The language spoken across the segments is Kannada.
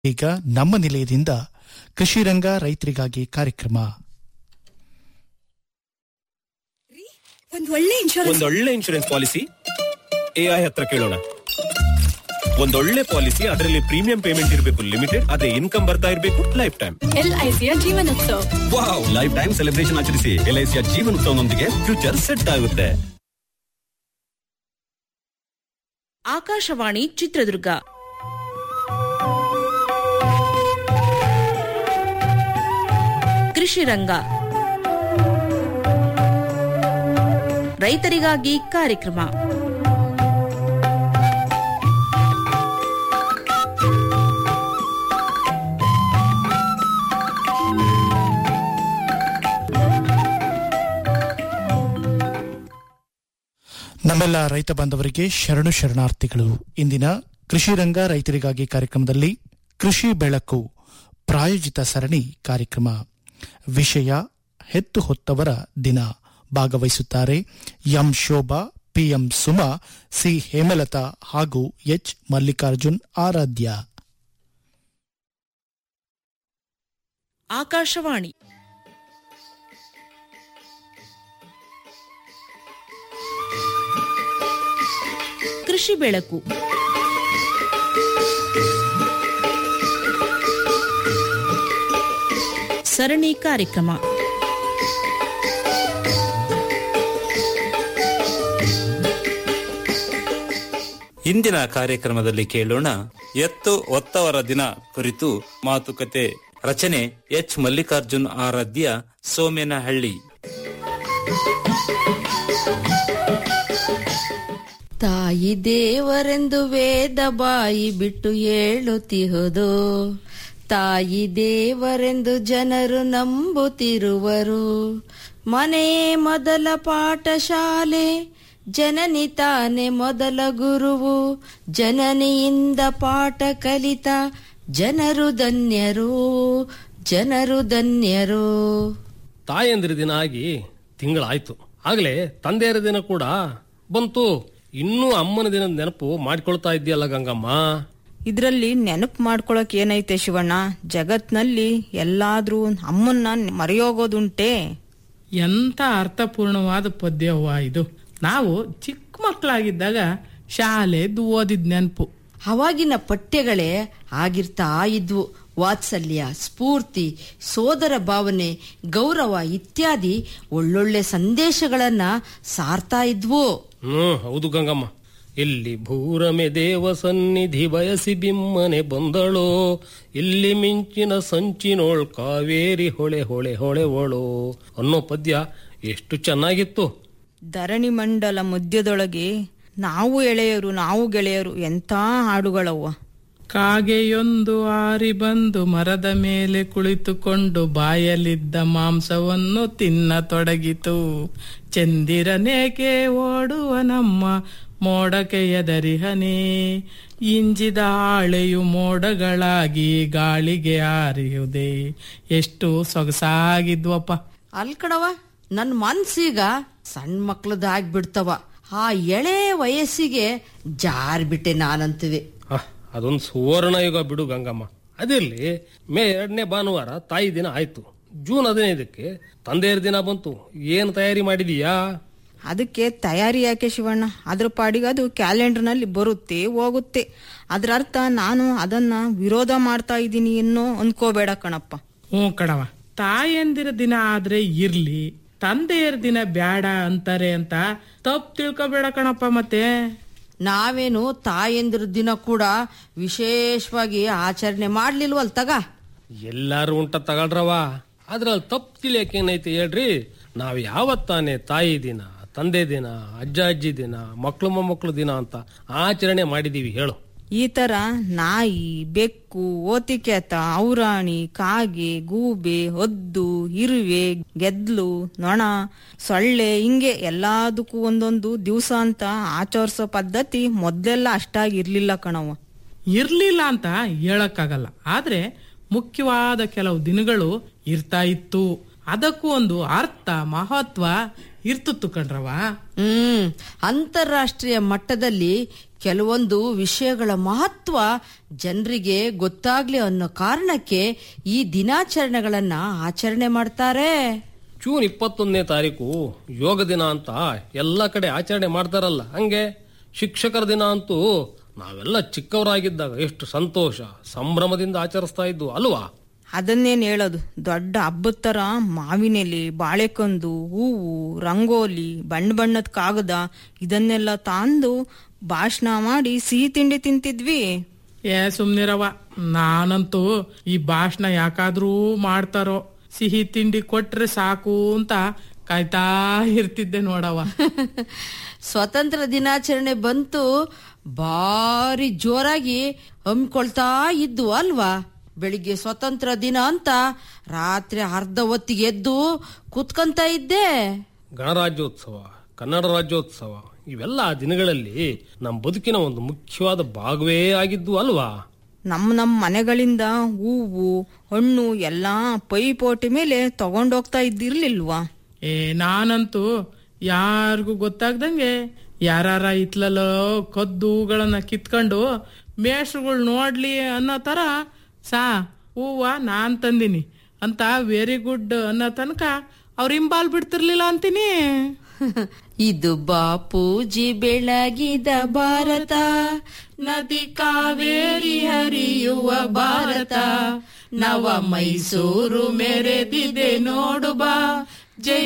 ಈಗ ನಮ್ಮ ನಿಲಯದಿಂದ ಕೃಷಿ ರಂಗ ರೈತರಿಗಾಗಿ ಕಾರ್ಯಕ್ರಮ ಒಂದ್ ಒಳ್ಳೆ ಇನ್ಶೂರೆನ್ಸ್ ಒಂದೊಳ್ಳೆ ಇನ್ಶೂರೆನ್ಸ್ ಪಾಲಿಸಿ ಎಐ ಹತ್ರ ಕೇಳೋಣ ಒಂದೊಳ್ಳೆ ಪಾಲಿಸಿ ಅದರಲ್ಲಿ ಪ್ರೀಮಿಯಂ ಪೇಮೆಂಟ್ ಇರಬೇಕು ಲಿಮಿಟೆಡ್ ಅದೇ ಇನ್ಕಮ್ ಬರ್ತಾ ಇರಬೇಕು ಲೈಫ್ ಟೈಮ್ ಎಲ್ಐಸಿಯ Jeevanotsav wow lifetime celebration ಆಚರಿಸಿ ಎಲ್ಐಸಿಯ ಜೀವನೋತ್ಸವನೊಂದಿಗೆ ಫ್ಯೂಚರ್ ಸೆಟ್ ಆಗುತ್ತೆ ಆಕಾಶವಾಣಿ ಚಿತ್ರದುರ್ಗ ಕೃಷಿ ರಂಗ ರೈತರಿಗಾಗಿ ಕಾರ್ಯಕ್ರಮ ನಮ್ಮೆಲ್ಲ ರೈತ ಬಾಂಧವರಿಗೆ ಶರಣು ಶರಣಾರ್ಥಿಗಳು ಇಂದಿನ ಕೃಷಿ ರಂಗ ರೈತರಿಗಾಗಿ ಕಾರ್ಯಕ್ರಮದಲ್ಲಿ ಕೃಷಿ ಬೆಳಕು ಪ್ರಾಯೋಜಿತ ಸರಣಿ ಕಾರ್ಯಕ್ರಮ ವಿಷಯ ಹೆತ್ತು ಹೊತ್ತವರ ದಿನ ಭಾಗವಹಿಸುತ್ತಾರೆ M Shobha PM Suma C Hemalatha ಹಾಗೂ ಎಚ್ ಮಲ್ಲಿಕಾರ್ಜುನ್ ಆರಾಧ್ಯ ಆಕಾಶವಾಣಿ ಕೃಷಿ ಬೆಳಕು ಸರಣಿ ಕಾರ್ಯಕ್ರಮ ಇಂದಿನ ಕಾರ್ಯಕ್ರಮದಲ್ಲಿ ಕೇಳೋಣ ಎತ್ತು ಒತ್ತವರ ದಿನ ಕುರಿತು ಮಾತುಕತೆ ರಚನೆ ಎಚ್ ಮಲ್ಲಿಕಾರ್ಜುನ್ ಆರಾಧ್ಯ ಸೋಮೇನಹಳ್ಳಿ ತಾಯಿ ದೇವರೆಂದು ವೇದ ಬಾಯಿ ಬಿಟ್ಟು ಹೇಳುತ್ತಿಹುದು ತಾಯಿ ದೇವರೆಂದು ಜನರು ನಂಬುತ್ತಿರುವರು ಮನೆಯೇ ಮೊದಲ ಪಾಠಶಾಲೆ ಜನನಿ ತಾನೆ ಮೊದಲ ಗುರುವು ಜನನಿಯಿಂದ ಪಾಠ ಕಲಿತ ಜನರು ಧನ್ಯರು ಜನರು ಧನ್ಯರು ತಾಯಂದಿರ ದಿನ ಆಗಿ ತಿಂಗಳಾಯ್ತು ಆಗ್ಲೇ ತಂದೆಯರ ದಿನ ಕೂಡ ಬಂತು ಇನ್ನೂ ಅಮ್ಮನ ದಿನದ ನೆನಪು ಮಾಡ್ಕೊಳ್ತಾ ಇದೆಯಲ್ಲ ಗಂಗಮ್ಮ ಇದ್ರಲ್ಲಿ ನೆನಪು ಮಾಡ್ಕೊಳಕ್ ಏನೈತೆ ಶಿವಣ್ಣ ಜಗತ್ನಲ್ಲಿ ಎಲ್ಲಾದ್ರೂ ಅಮ್ಮನ್ನ ಮರೆಯೋಗೋದುಂಟೆ ಎಂತ ಅರ್ಥಪೂರ್ಣವಾದ ಪದ್ಯವ್ವ ಇದು ನಾವು ಚಿಕ್ಕ ಮಕ್ಕಳಾಗಿದ್ದಾಗ ಶಾಲೆದ್ದು ಓದಿದ್ ನೆನಪು ಅವಾಗಿನ ಪಠ್ಯಗಳೇ ಆಗಿರ್ತಾ ಇದ್ವು ವಾತ್ಸಲ್ಯ ಸ್ಫೂರ್ತಿ ಸೋದರ ಭಾವನೆ ಗೌರವ ಇತ್ಯಾದಿ ಒಳ್ಳೊಳ್ಳೆ ಸಂದೇಶಗಳನ್ನ ಸಾರ್ತಾ ಇದ್ವು ಹ್ಮ್ ಹೌದು ಗಂಗಮ್ಮ ಇಲ್ಲಿ ಭೂರಮೆ ದೇವ ಸನ್ನಿಧಿ ಬಯಸಿ ಬಿಮ್ಮನೆ ಬಂದಳೋ ಇಲ್ಲಿ ಮಿಂಚಿನ ಸಂಚಿನೋಳ್ ಕಾವೇರಿ ಹೊಳೆ ಹೊಳೆ ಹೊಳೆವಳೋ ಅನ್ನೋ ಪದ್ಯ ಎಷ್ಟು ಚೆನ್ನಾಗಿತ್ತು ಧರಣಿ ಮಂಡಲ ಮಧ್ಯದೊಳಗೆ ನಾವು ಎಳೆಯರು ನಾವು ಗೆಳೆಯರು ಎಂಥ ಹಾಡುಗಳವ್ವ ಕಾಗೆಯೊಂದು ಆರಿ ಬಂದು ಮರದ ಮೇಲೆ ಕುಳಿತುಕೊಂಡು ಬಾಯಲ್ಲಿದ್ದ ಮಾಂಸವನ್ನು ತಿನ್ನತೊಡಗಿತು ಚಂದಿರನೇಕೆ ಓಡುವ ನಮ್ಮ ಮೋಡಕ್ಕೆ ಎದರಿಹನೆ ಇಂಜಿದ ಹಾಳೆಯು ಮೋಡಗಳಾಗಿ ಗಾಳಿಗೆ ಆರಿಯುವುದೇ ಎಷ್ಟು ಸೊಗಸಾಗಿದ್ವಪ್ಪ ಅಲ್ ಕಣವ ನನ್ ಮನ್ಸೀಗ ಸಣ್ಣ ಮಕ್ಳದ್ ಆಗ್ಬಿಡ್ತವ ಆ ಎಳೆ ವಯಸ್ಸಿಗೆ ಜಾರ್ಬಿಟ್ಟೆ ನಾನಂತುವೆ ಆಹ್, ಅದೊಂದು ಸುವರ್ಣ ಯುಗ ಬಿಡು ಗಂಗಮ್ಮ ಅದಿರ್ಲಿ ಮೇ ಎರಡನೇ ಭಾನುವಾರ ತಾಯಿ ದಿನ ಆಯ್ತು ಜೂನ್ ಹದಿನೈದಕ್ಕೆ ತಂದೆಯರ ದಿನ ಬಂತು ಏನ್ ತಯಾರಿ ಮಾಡಿದೀಯಾ ಅದಕ್ಕೆ ತಯಾರಿ ಯಾಕೆ ಶಿವಣ್ಣ ಅದ್ರ ಪಾಡಿಗೆ ಅದು ಕ್ಯಾಲೆಂಡರ್ನಲ್ಲಿ ಬರುತ್ತೆ ಹೋಗುತ್ತೆ ಅದ್ರ ಅರ್ಥ ನಾನು ಅದನ್ನ ವಿರೋಧ ಮಾಡ್ತಾ ಇದ್ದೀನಿ ಅನ್ನೋ ಅನ್ಕೋಬೇಡ ಕಣಪ್ಪ ಹ್ಞೂ ಕಣವ ತಾಯಂದಿರ ದಿನ ಆದ್ರೆ ಇರ್ಲಿ ತಂದೆಯರ ದಿನ ಬ್ಯಾಡ ಅಂತಾರೆ ಅಂತ ತಪ್ಪು ತಿಳ್ಕೊಬೇಡ ಕಣಪ್ಪ ಮತ್ತೆ ನಾವೇನು ತಾಯಂದಿರ ದಿನ ಕೂಡ ವಿಶೇಷವಾಗಿ ಆಚರಣೆ ಮಾಡ್ಲಿಲ್ವಲ್ ತಗ ಎಲ್ಲಾರು ಉಂಟ ತಗೊಳ್ರವ ಅದ್ರಲ್ಲಿ ತಪ್ಪು ತಿಳಿಯಕ್ಕೆ ಏನೈತೆ ಹೇಳ್ರಿ ನಾವ್ ಯಾವತ್ತಾನೆ ತಾಯಿ ದಿನ ತಂದೆ ದಿನ ಅಜ್ಜ ಅಜ್ಜಿ ದಿನ ಮಕ್ಳು ಮೊಮ್ಮಕ್ಳು ದಿನ ಅಂತ ಆಚರಣೆ ಮಾಡಿದೀವಿ ಹೇಳು ಈ ತರ ನಾಯಿ ಬೆಕ್ಕು ಓತಿಕೆತ ಔರಾಣಿ ಕಾಗೆ ಗೂಬೆ ಹೊದ್ದು ಇರುವೆ ಗೆದ್ಲು ನೊಣ ಸೊಳ್ಳೆ ಹಿಂಗೆ ಎಲ್ಲದಕ್ಕೂ ಒಂದೊಂದು ದಿವಸ ಅಂತ ಆಚರಿಸೋ ಪದ್ಧತಿ ಮೊದ್ಲೆಲ್ಲ ಅಷ್ಟಾಗಿ ಇರ್ಲಿಲ್ಲ ಕಣವ ಇರ್ಲಿಲ್ಲ ಅಂತ ಹೇಳಕ್ಕಾಗಲ್ಲ ಆದ್ರೆ ಮುಖ್ಯವಾದ ಕೆಲವು ದಿನಗಳು ಇರ್ತಾ ಇತ್ತು ಅದಕ್ಕೂ ಒಂದು ಅರ್ಥ ಮಹತ್ವ ಇರ್ತಿತ್ತು ಕಣ್ರವ ಹ್ಮ್ ಅಂತಾರಾಷ್ಟ್ರೀಯ ಮಟ್ಟದಲ್ಲಿ ಕೆಲವೊಂದು ವಿಷಯಗಳ ಮಹತ್ವ ಜನರಿಗೆ ಗೊತ್ತಾಗ್ಲಿ ಅನ್ನೋ ಕಾರಣಕ್ಕೆ ಈ ದಿನಾಚರಣೆಗಳನ್ನ ಆಚರಣೆ ಮಾಡ್ತಾರೆ ಜೂನ್ ಇಪ್ಪತ್ತೊಂದನೇ ತಾರೀಕು ಯೋಗ ದಿನ ಅಂತ ಎಲ್ಲ ಕಡೆ ಆಚರಣೆ ಮಾಡ್ತಾರಲ್ಲ ಹಂಗೆ ಶಿಕ್ಷಕರ ದಿನ ಅಂತೂ ನಾವೆಲ್ಲ ಚಿಕ್ಕವರಾಗಿದ್ದಾಗ ಎಷ್ಟು ಸಂತೋಷ ಸಂಭ್ರಮದಿಂದ ಆಚರಿಸ್ತಾ ಇದ್ವು ಅಲ್ವಾ ಅದನ್ನೇನ್ ಹೇಳೋದು ದೊಡ್ಡ ಹಬ್ಬದ ತರ ಮಾವಿನೆಲೆ ಬಾಳೆಕಂದು ಹೂವು ರಂಗೋಲಿ ಬಣ್ಣ ಬಣ್ಣದ ಕಾಗದ ಇದನ್ನೆಲ್ಲ ತಂದು ಭಾಷಣ ಮಾಡಿ ಸಿಹಿ ತಿಂಡಿ ತಿಂತಿದ್ವಿ ಏ ಸುಮ್ನಿರವ ನಾನಂತೂ ಈ ಭಾಷಣ ಯಾಕಾದ್ರೂ ಮಾಡ್ತಾರೋ ಸಿಹಿ ತಿಂಡಿ ಕೊಟ್ರೆ ಸಾಕು ಅಂತ ಕಾಯ್ತಾ ಇರ್ತಿದ್ದೆ ನೋಡವ ಸ್ವತಂತ್ರ ದಿನಾಚರಣೆ ಬಂತು ಭಾರಿ ಜೋರಾಗಿ ಹಮ್ಮಿಕೊಳ್ತಾ ಇದ್ದು ಅಲ್ವಾ ಬೆಳಿಗ್ಗೆ ಸ್ವತಂತ್ರ ದಿನ ಅಂತ ರಾತ್ರಿ ಅರ್ಧ ಹೊತ್ತಿಗೆ ಎದ್ದು ಕೂತ್ಕೊಂತ ಇದ್ದೆ ಗಣರಾಜ್ಯೋತ್ಸವ ಕನ್ನಡ ರಾಜ್ಯೋತ್ಸವ ಇವೆಲ್ಲ ಆ ದಿನಗಳಲ್ಲಿ ನಮ್ಮ ಬದುಕಿನ ಒಂದು ಮುಖ್ಯವಾದ ಭಾಗವೇ ಆಗಿದ್ದು ಅಲ್ವಾ ನಮ್ಮ ನಮ್ಮ ಮನೆಗಳಿಂದ ಹೂವು ಹಣ್ಣು ಎಲ್ಲಾ ಪೈಪೋಟಿ ಮೇಲೆ ತಗೊಂಡೋಗ್ತಾ ಇದ್ದಿರ್ಲಿಲ್ವಾ ಏ ನಾನಂತೂ ಯಾರಿಗೂ ಗೊತ್ತಾಗ್ದಂಗೆ ಯಾರ ಇತ್ಲಲ್ಲೋ ಕದ್ದುಗಳನ್ನ ಕಿತ್ಕೊಂಡು ಮೇಷ್ರುಗಳು ನೋಡ್ಲಿ ಅನ್ನೋ ತರ ಸಾ ಹೂವ ನಾನ್ ತಂದಿನಿ ಅಂತ ವೆರಿ ಗುಡ್ ಅನ್ನೋ ತನಕ ಅವ್ರ ಹಿಂಬಾಲ್ ಬಿಡ್ತಿರ್ಲಿಲ್ಲ ಅಂತೀನಿ ಇದು ಬಾಪೂಜಿ ಬೆಳಗಿದ ಭಾರತ ನದಿ ಕಾವೇರಿ ಹರಿಯುವ ಭಾರತ ನವ ಮೈಸೂರು ಮೆರೆದಿದೆ ನೋಡು ಬಾ ಜಯ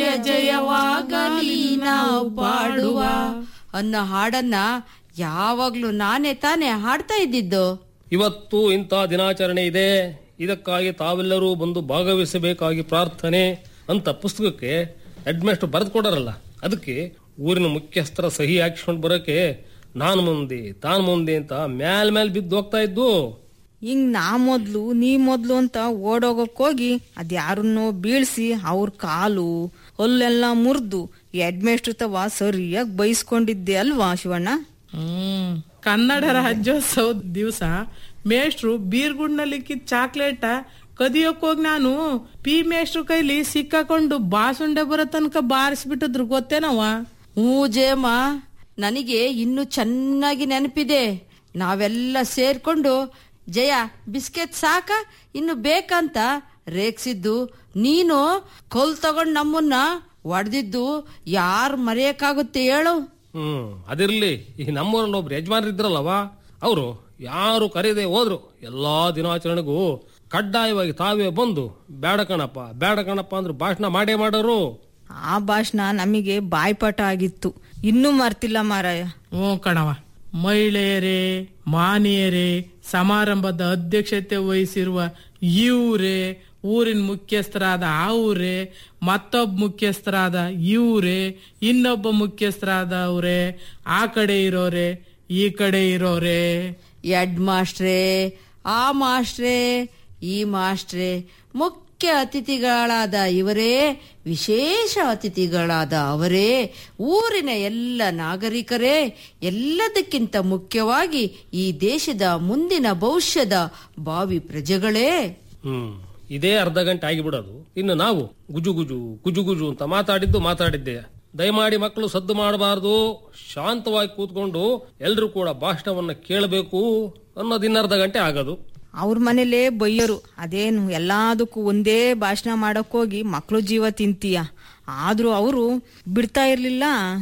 ಜಯವಾಗಲಿ ನಾವು ಪಾಡುವ ಅನ್ನೋ ಹಾಡನ್ನ ಯಾವಾಗ್ಲೂ ನಾನೇ ತಾನೇ ಹಾಡ್ತಾ ಇದ್ದಿದ್ದು ಇವತ್ತು ಇಂಥ ದಿನಾಚರಣೆ ಇದೆ ಇದಕ್ಕಾಗಿ ತಾವೆಲ್ಲರೂ ಬಂದು ಭಾಗವಹಿಸಬೇಕಾಗಿ ಪ್ರಾರ್ಥನೆ ಅಂತ ಪುಸ್ತಕಕ್ಕೆ ಹೆಡ್ಮಾಸ್ಟರ್ ಬರೆದು ಕೊಡಾರಲ್ಲ ಅದಕ್ಕೆ ಊರಿನ ಮುಖ್ಯಸ್ಥರ ಸಹಿ ಹಾಕಿಸ್ಕೊಂಡು ಬರೋಕೆ ನಾನು ಮುಂದೆ ತಾನು ಮುಂದೆ ಅಂತ ಮ್ಯಾಲ್ ಮ್ಯಾಲ್ ಬಿದ್ದು ಹೋಗ್ತಾ ಇದ್ದು ಹಿಂಗ್ ನಾ ಮೊದ್ಲು ನೀ ಮೊದ್ಲು ಅಂತ ಓಡೋಗಕ್ ಹೋಗಿ ಅದ್ಯಾರನ್ನೋ ಬೀಳ್ಸಿ ಅವ್ರ ಕಾಲು ಹೊಲ್ಲೆಲ್ಲ ಮುರಿದು ಹೆಡ್ಮೇಸ್ಟ್ರ್ ತವ ಸರಿಯಾಗಿ ಬೈಸ್ಕೊಂಡಿದ್ದೆ ಅಲ್ವಾ ಶಿವಣ್ಣ ಹ್ಮ್ ಕನ್ನಡ ರಾಜ್ಯೋತ್ಸವದ ದಿವಸ ಮೇಷ್ಟ್ರು ಬೀರ್ಗುಡ್ನಲ್ಲಿ ಕಿತ್ ಚಾಕ್ಲೇಟ ಕದಿಯೋಕ್ ಹೋಗಿ ನಾನು ಪಿ ಮೇಷ್ಟ್ರು ಕೈಲಿ ಸಿಕ್ಕಾಕೊಂಡು ಬಾಸುಂಡೆ ಬರೋ ತನಕ ಬಾರಿಸ್ಬಿಟ್ಟಿದ್ರು ಗೊತ್ತೇನವ ಹ್ಞೂ ಜೇಮ ನನಗೆ ಇನ್ನು ಚೆನ್ನಾಗಿ ನೆನಪಿದೆ ನಾವೆಲ್ಲ ಸೇರ್ಕೊಂಡು ಜಯ ಬಿಸ್ಕೆಟ್ ಸಾಕ ಇನ್ನು ಬೇಕಂತ ರೇಗ್ಸಿದ್ದು ನೀನು ಕೊಲ್ ತಗೊಂಡ್ ನಮ್ಮನ್ನ ಒಡೆದಿದ್ದು ಯಾರು ಮರೆಯಕ್ಕಾಗುತ್ತೆ ಹೇಳು ಹ್ಮ್ ಅದಿರ್ಲಿ ಈ ನಮ್ಮೂರಲ್ಲಿ ಒಬ್ರು ಯಜಮಾನ್ರು ಇದ್ರಲ್ಲವ ಅವರು ಯಾರು ಕರೀದೆ ಹೋದ್ರು ಎಲ್ಲಾ ದಿನಾಚರಣೆಗೂ ಕಡ್ಡಾಯವಾಗಿ ತಾವೇ ಬಂದು ಬೇಡ ಕಣಪ್ಪ ಬೇಡ ಕಣಪ್ಪ ಅಂದ್ರೆ ಭಾಷಣ ಮಾಡೇ ಮಾಡೋರು ಆ ಭಾಷಣ ನಮಗೆ ಬಾಯ್ಪಾಠ ಆಗಿತ್ತು ಇನ್ನೂ ಮರ್ತಿಲ್ಲ ಮಾರಾಯ ಹ್ಞೂ ಕಣವ ಮಹಿಳೆಯರೇ ಮಾನಿಯರೇ ಸಮಾರಂಭದ ಅಧ್ಯಕ್ಷತೆ ವಹಿಸಿರುವ ಇವ್ರೇ ಊರಿನ ಮುಖ್ಯಸ್ಥರಾದ ಅವ್ರೆ ಮತ್ತೊಬ್ಬ ಮುಖ್ಯಸ್ಥರಾದ ಇವ್ರೆ ಇನ್ನೊಬ್ಬ ಮುಖ್ಯಸ್ಥರಾದವ್ರೆ ಆ ಕಡೆ ಇರೋರೆ ಈ ಕಡೆ ಇರೋರೆ ಎಡ್ ಮಾಸ್ಟ್ರೇ ಆ ಮಾಸ್ಟ್ರೇ ಈ ಮಾಸ್ಟ್ರೇ ಮುಖ್ಯ ಅತಿಥಿಗಳಾದ ಇವರೇ ವಿಶೇಷ ಅತಿಥಿಗಳಾದ ಅವರೇ ಊರಿನ ಎಲ್ಲ ನಾಗರಿಕರೇ ಎಲ್ಲದಕ್ಕಿಂತ ಮುಖ್ಯವಾಗಿ ಈ ದೇಶದ ಮುಂದಿನ ಭವಿಷ್ಯದ ಭಾವಿ ಪ್ರಜೆಗಳೇ ಹ್ಮ್ ಇದೇ ಅರ್ಧ ಗಂಟೆ ಆಗಿಬಿಡೋದು ಇನ್ನು ನಾವು ಗುಜು ಗುಜು ಗುಜು ಗುಜು ಅಂತ ಮಾತಾಡಿದ್ದು ಮಾತಾಡಿದ್ದೆ ದಯಮಾಡಿ ಮಕ್ಕಳು ಸದ್ದು ಮಾಡಬಾರ್ದು ಶಾಂತವಾಗಿ ಕೂತ್ಕೊಂಡು ಎಲ್ರೂ ಕೂಡ ಭಾಷಣವನ್ನ ಕೇಳಬೇಕು ಅನ್ನೋದು ಇನ್ನರ್ಧ ಗಂಟೆ ಆಗೋದು ಅವ್ರ ಮನೇಲೇ ಬೈಯರು ಅದೇನು ಎಲ್ಲದಕ್ಕೂ ಒಂದೇ ಭಾಷಣ ಮಾಡಕ್ ಹೋಗಿ ಮಕ್ಳು ಜೀವ ತಿಂತೀಯ ಆದ್ರೂ ಅವರು ಬಿಡ್ತಾ ಇರ್ಲಿಲ್ಲ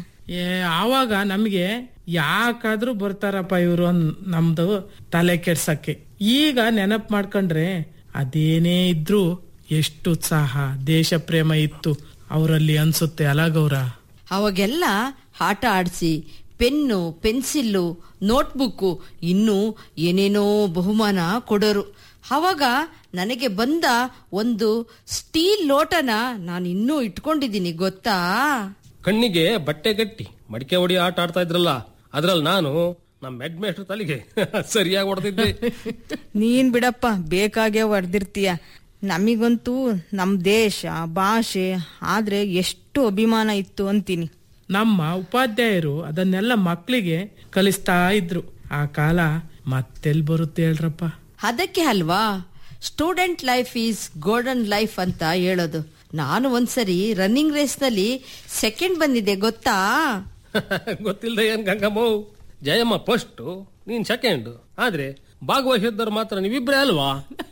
ಏ ಆವಾಗ ನಮಗೆ ಯಾಕಾದ್ರೂ ಬರ್ತಾರಪ್ಪ ಇವರು ನಮ್ದು ತಲೆ ಕೆಡ್ಸಕ್ಕೆ ಈಗ ನೆನಪು ಮಾಡ್ಕೊಂಡ್ರೆ ಅದೇನೇ ಇದ್ರು ಎಷ್ಟು ಉತ್ಸಾಹ ದೇಶ ಪ್ರೇಮ ಇತ್ತು ಅವರಲ್ಲಿ ಅನ್ಸುತ್ತೆ ಅಲಾಗೌರ ಅವಾಗೆಲ್ಲ ಆಟ ಆಡಿಸಿ ಪೆನ್ನು ಪೆನ್ಸಿಲ್ಲು ನೋಟ್ಬುಕ್ಕು ಇನ್ನೂ ಏನೇನೋ ಬಹುಮಾನ ಕೊಡೋರು ಅವಾಗ ನನಗೆ ಬಂದ ಒಂದು ಸ್ಟೀಲ್ ಲೋಟನ ನಾನು ಇನ್ನೂ ಇಟ್ಕೊಂಡಿದ್ದೀನಿ ಗೊತ್ತಾ ಕಣ್ಣಿಗೆ ಬಟ್ಟೆ ಗಟ್ಟಿ ಮಡಿಕೆ ಹೊಡಿ ಆಟ ಆಡ್ತಾ ಇದ್ರಲ್ಲ ಅದ್ರಲ್ಲಿ ನಾನು ನಮ್ಮ ಹೆಡ್ ಮೇಸ್ಟರ್ ತಲೆಗೆ ಸರಿಯಾಗಿ ಹೊಡೆದಿದ್ದೆ ನೀನ್ ಬಿಡಪ್ಪ ಬೇಕಾಗೆ ಹೊಡೆದಿರ್ತೀಯ ನಮಿಗಂತೂ ನಮ್ ದೇಶ ಭಾಷೆ ಆದ್ರೆ ಎಷ್ಟು ಅಭಿಮಾನ ಇತ್ತು ಅಂತೀನಿ ನಮ್ಮ ಉಪಾಧ್ಯಾಯರು ಅದನ್ನೆಲ್ಲ ಮಕ್ಕಳಿಗೆ ಕಲಿಸ್ತಾ ಇದ್ರು ಆ ಕಾಲ ಮತ್ತೆಲ್ ಬರುತ್ತೆ ಹೇಳ್ರಪ್ಪ ಅದಕ್ಕೆ ಅಲ್ವಾ student life is golden life ಅಂತ ಹೇಳೋದು ನಾನು ಒಂದ್ಸರಿ ರನ್ನಿಂಗ್ ರೇಸ್ನಲ್ಲಿ ಸೆಕೆಂಡ್ ಬಂದಿದ್ದೆ ಗೊತ್ತಾ ಗೊತ್ತಿಲ್ಲದೆ ಏನ್ ಗಂಗಮ್ಮ ಜಯಮ್ಮ ಫಸ್ಟ್ ನೀನ್ ಸೆಕೆಂಡ್ ಆದ್ರೆ ಭಾಗವಹಿಸಿದ್ದವ್ರು ಮಾತ್ರ ನೀವಿಬ್ರೇ ಅಲ್ವಾ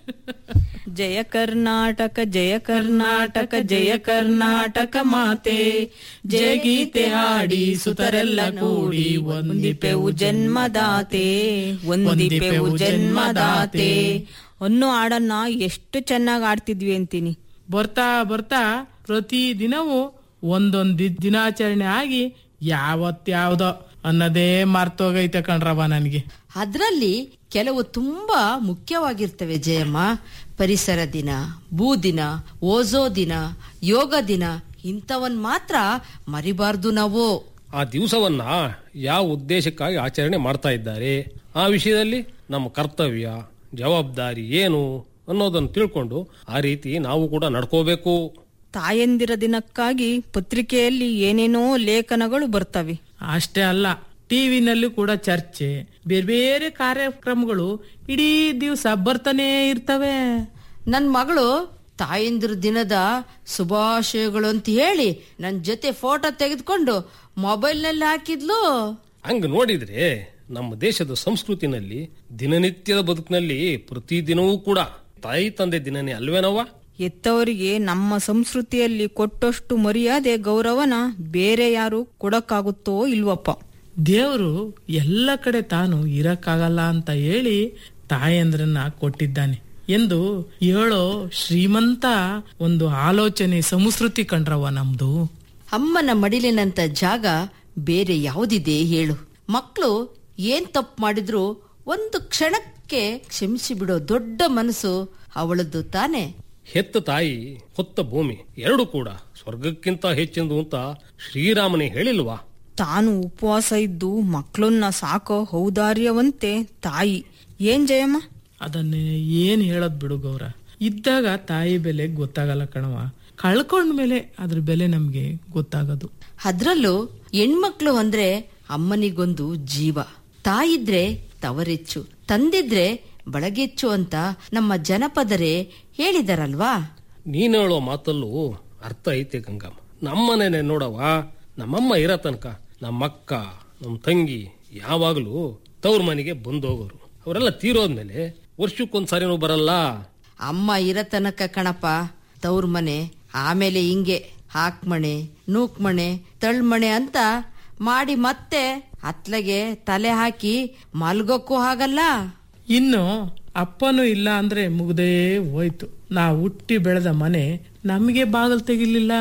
ಜಯ ಕರ್ನಾಟಕ ಜಯ ಕರ್ನಾಟಕ ಜಯ ಕರ್ನಾಟಕ ಮಾತೆ ಜಯ ಗೀತೆ ಹಾಡಿ ಸುತರೆಲ್ಲ ಕೂಡಿ ಒಂದಿಪೆವು ಜನ್ಮದಾತೆ ಒಂದಿಪೆವು ಜನ್ಮದಾತೆ ಅನ್ನೋ ಹಾಡನ್ನ ಎಷ್ಟು ಚೆನ್ನಾಗಿ ಆಡ್ತಿದ್ವಿ ಅಂತೀನಿ ಬರ್ತಾ ಬರ್ತಾ ಪ್ರತಿ ದಿನವೂ ಒಂದೊಂದು ದಿನಾಚರಣೆ ಆಗಿ ಯಾವತ್ಯಾವ್ದೋ ಅನ್ನೋದೇ ಮರ್ತೋಗೈತೆ ಕಣ್ರವ ನನಗೆ ಅದರಲ್ಲಿ ಕೆಲವು ತುಂಬಾ ಮುಖ್ಯವಾಗಿರ್ತವೆ ಜಯಮ್ಮ ಪರಿಸರ ದಿನ ಭೂ ದಿನ ಓಜೋ ದಿನ ಯೋಗ ದಿನ ಇಂಥವನ್ ಮಾತ್ರ ಮರಿಬಾರ್ದು ನಾವು ಆ ದಿವಸವನ್ನ ಯಾವ ಉದ್ದೇಶಕ್ಕಾಗಿ ಆಚರಣೆ ಮಾಡ್ತಾ ಇದ್ದಾರೆ ಆ ವಿಷಯದಲ್ಲಿ ನಮ್ಮ ಕರ್ತವ್ಯ ಜವಾಬ್ದಾರಿ ಏನು ಅನ್ನೋದನ್ನು ತಿಳ್ಕೊಂಡು ಆ ರೀತಿ ನಾವು ಕೂಡ ನಡ್ಕೋಬೇಕು ತಾಯಂದಿರ ದಿನಕ್ಕಾಗಿ ಪತ್ರಿಕೆಯಲ್ಲಿ ಏನೇನೋ ಲೇಖನಗಳು ಬರ್ತವೆ ಅಷ್ಟೇ ಅಲ್ಲ ಟಿವಿನಲ್ಲಿ ಕೂಡ ಚರ್ಚೆ ಬೇರೆ ಬೇರೆ ಕಾರ್ಯಕ್ರಮಗಳು ಇಡೀ ದಿವಸ ಬರ್ತಾನೆ ಇರ್ತವೆ ನನ್ ಮಗಳು ತಾಯಂದಿರ ದಿನದ ಶುಭಾಶಯಗಳು ಅಂತ ಹೇಳಿ ನನ್ ಜೊತೆ ಫೋಟೋ ತೆಗೆದುಕೊಂಡು ಮೊಬೈಲ್ನಲ್ಲಿ ಹಾಕಿದ್ಲು ಹಂಗ ನೋಡಿದ್ರೆ ನಮ್ಮ ದೇಶದ ಸಂಸ್ಕೃತಿನಲ್ಲಿ ದಿನನಿತ್ಯದ ಬದುಕಿನಲ್ಲಿ ಪ್ರತಿದಿನವೂ ಕೂಡ ತಾಯಿ ತಂದೆ ದಿನನೇ ಅಲ್ವೇನವ್ವ ಎತ್ತವರಿಗೆ ನಮ್ಮ ಸಂಸ್ಕೃತಿಯಲ್ಲಿ ಕೊಟ್ಟಷ್ಟು ಮರ್ಯಾದೆ ಗೌರವನ ಬೇರೆ ಯಾರು ಕೊಡಕ್ಕಾಗುತ್ತೋ ಇಲ್ವಪ್ಪ ದೇವರು ಎಲ್ಲ ಕಡೆ ತಾನು ಇರಕ್ಕಾಗಲ್ಲ ಅಂತ ಹೇಳಿ ತಾಯಂದ್ರನ್ನ ಕೊಟ್ಟಿದ್ದಾನೆ ಎಂದು ಹೇಳೋ ಶ್ರೀಮಂತ ಒಂದು ಆಲೋಚನೆ ಸಂಸ್ಕೃತಿ ಕಂಡ್ರವ ನಮ್ದು ಅಮ್ಮನ ಮಡಿಲಿನಂತ ಜಾಗ ಬೇರೆ ಯಾವುದಿದೆ ಹೇಳು ಮಕ್ಕಳು ಏನ್ ತಪ್ಪು ಮಾಡಿದ್ರು ಒಂದು ಕ್ಷಣಕ್ಕೆ ಕ್ಷಮಿಸಿ ಬಿಡೋ ದೊಡ್ಡ ಮನಸ್ಸು ಅವಳದ್ದು ತಾನೆ ಹೆತ್ತ ತಾಯಿ ಹೊತ್ತ ಭೂಮಿ ಎರಡು ಕೂಡ ಸ್ವರ್ಗಕ್ಕಿಂತ ಹೆಚ್ಚಿಂದು ಅಂತ ಶ್ರೀರಾಮನೇ ಹೇಳಿಲ್ವಾ ತಾನು ಉಪವಾಸ ಇದ್ದು ಮಕ್ಕಳನ್ನ ಸಾಕೋ ಔದಾರ್ಯವಂತೆ ತಾಯಿ ಏನ್ ಜಯಮ್ಮ ಅದನ್ನೇ ಏನ್ ಹೇಳೋದ್ ಬಿಡು ಗೌರ ಇದ್ದಾಗ ತಾಯಿ ಬೆಲೆ ಗೊತ್ತಾಗಲ್ಲ ಕಣವ ಕಳ್ಕೊಂಡ್ಮೇಲೆ ಅದ್ರ ಬೆಲೆ ನಮ್ಗೆ ಗೊತ್ತಾಗೋದು ಅದ್ರಲ್ಲೂ ಹೆಣ್ಮಕ್ಳು ಅಂದ್ರೆ ಅಮ್ಮನಿಗೊಂದು ಜೀವ ತಾಯಿದ್ರೆ ತವರೆಚ್ಚು ತಂದಿದ್ರೆ ಬಳಗೆಚ್ಚು ಅಂತ ನಮ್ಮ ಜನಪದರೇ ಹೇಳಿದಾರಲ್ವಾ ನೀನ್ ಹೇಳೋ ಮಾತಲ್ಲೂ ಅರ್ಥ ಐತೆ ಗಂಗಮ್ಮ ನಮ್ಮನೇನೆ ನೋಡವ ನಮ್ಮಮ್ಮ ಇರೋ ತನಕ ನಮ್ಮಕ್ಕ ನಮ್ಮ ತಂಗಿ ಯಾವಾಗಲೂ ತವ್ರ ಮನೆಗೆ ಬಂದೋಗೋರು ಅವರೆಲ್ಲ ತೀರೋದ್ಮೇಲೆ ವರ್ಷಕ್ಕೊಂದ್ಸಾರಿನೂ ಬರಲ್ಲ ಅಮ್ಮ ಇರೋ ತನಕ ಕಣಪ್ಪ ತವ್ರ ಮನೆ ಆಮೇಲೆ ಹಿಂಗೆ ಹಾಕ್ಮಣೆ ನೂಕ್ಮಣೆ ತಳ್ಮಣೆ ಅಂತ ಮಾಡಿ ಮತ್ತೆ ಅತ್ಲಗೆ ತಲೆ ಹಾಕಿ ಮಲ್ಗೋಕ್ಕೂ ಆಗಲ್ಲ ಇನ್ನು ಅಪ್ಪನೂ ಇಲ್ಲ ಅಂದ್ರೆ ಮುಗ್ದೇ ಹೋಯ್ತು ನಾ ಹುಟ್ಟಿ ಬೆಳೆದ ಮನೆ ನಮಗೆ ಬಾಗಲ್ ತೆಗಿಲಿಲ್ಲ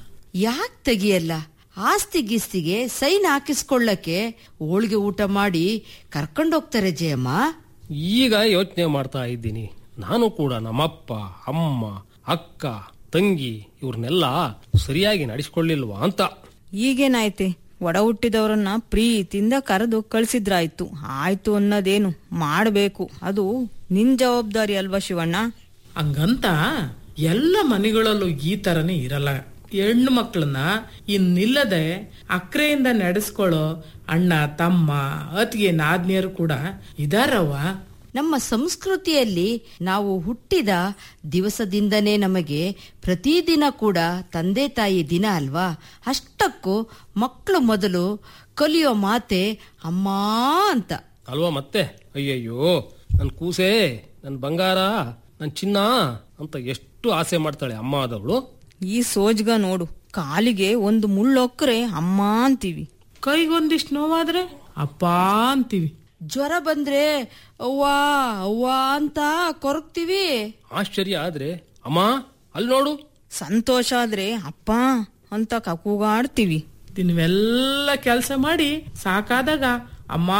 ಯಾಕೆ ತೆಗಿಯಲ್ಲ ಆಸ್ತಿ ಗೀಸ್ತಿಗೆ ಸೈನ್ ಹಾಕಿಸ್ಕೊಳ್ಳಕ್ಕೆ ಹೋಳಿಗೆ ಊಟ ಮಾಡಿ ಕರ್ಕೊಂಡೋಗ್ತಾರೆ ಜಯಮ್ಮ ಈಗ ಯೋಚನೆ ಮಾಡ್ತಾ ಇದ್ದೀನಿ ನಾನು ಕೂಡ ನಮ್ಮಪ್ಪ ಅಮ್ಮ ಅಕ್ಕ ತಂಗಿ ಇವ್ರನ್ನೆಲ್ಲ ಸರಿಯಾಗಿ ನಡೆಸ್ಕೊಳ್ಳಿಲ್ವಾ ಅಂತ ಈಗೇನಾಯ್ತೆ ಒಡ ಹುಟ್ಟಿದವರನ್ನ ಪ್ರೀತಿಯಿಂದ ಕರೆದು ಕಳ್ಸಿದ್ರಾಯ್ತು ಆಯ್ತು ಅನ್ನೋದೇನು ಮಾಡಬೇಕು ಅದು ನಿನ್ ಜವಾಬ್ದಾರಿ ಅಲ್ವಾ ಶಿವಣ್ಣ ಹಂಗಂತ ಎಲ್ಲ ಮನೆಗಳಲ್ಲೂ ಈ ತರನೇ ಇರಲ್ಲ ಹೆಣ್ಣು ಮಕ್ಕಳನ್ನ ಇನ್ನಿಲ್ಲದೆ ಅಕ್ರೆಯಿಂದ ನಡೆಸ್ಕೊಳ್ಳೋ ಅಣ್ಣ ತಮ್ಮ ಅತಿಗೆ ನಾದ್ನಿಯರು ಕೂಡ ಇದಾರವ್ವ ನಮ್ಮ ಸಂಸ್ಕೃತಿಯಲ್ಲಿ ನಾವು ಹುಟ್ಟಿದ ದಿವಸದಿಂದನೇ ನಮಗೆ ಪ್ರತಿದಿನ ಕೂಡ ತಂದೆ ತಾಯಿ ದಿನ ಅಲ್ವಾ ಅಷ್ಟಕ್ಕೂ ಮಕ್ಕಳು ಮೊದಲು ಕಲಿಯೋ ಮಾತೆ ಅಮ್ಮ ಅಂತ ಅಲ್ವಾ ಮತ್ತೆ ಅಯ್ಯಯ್ಯೋ ನನ್ ಕೂಸೆ ನನ್ ಬಂಗಾರ ನನ್ ಚಿನ್ನ ಅಂತ ಎಷ್ಟು ಆಸೆ ಮಾಡ್ತಾಳೆ ಅಮ್ಮ ಆದವಳು ಈ ಸೋಜ್ಗ ನೋಡು ಕಾಲಿಗೆ ಒಂದು ಮುಳ್ಳೊಕ್ಕರೆ ಅಮ್ಮ ಅಂತೀವಿ ಕೈಗೊಂದಿಷ್ಟು ನೋವಾದ್ರೆ ಅಪ್ಪ ಅಂತೀವಿ ಜ್ವರ ಬಂದ್ರೆ ಅವ್ವಾ ಅವ್ವಾ ಅಂತ ಕೊರಗ್ತೀವಿ ಆಶ್ಚರ್ಯ ಆದ್ರೆ ಅಮ್ಮ ಅಲ್ಲಿ ನೋಡು ಸಂತೋಷ ಆದ್ರೆ ಅಪ್ಪ ಅಂತ ಕಕೂಗಾಡ್ತೀವಿ ದಿನವೆಲ್ಲ ಕೆಲಸ ಮಾಡಿ ಸಾಕಾದಾಗ ಅಮ್ಮ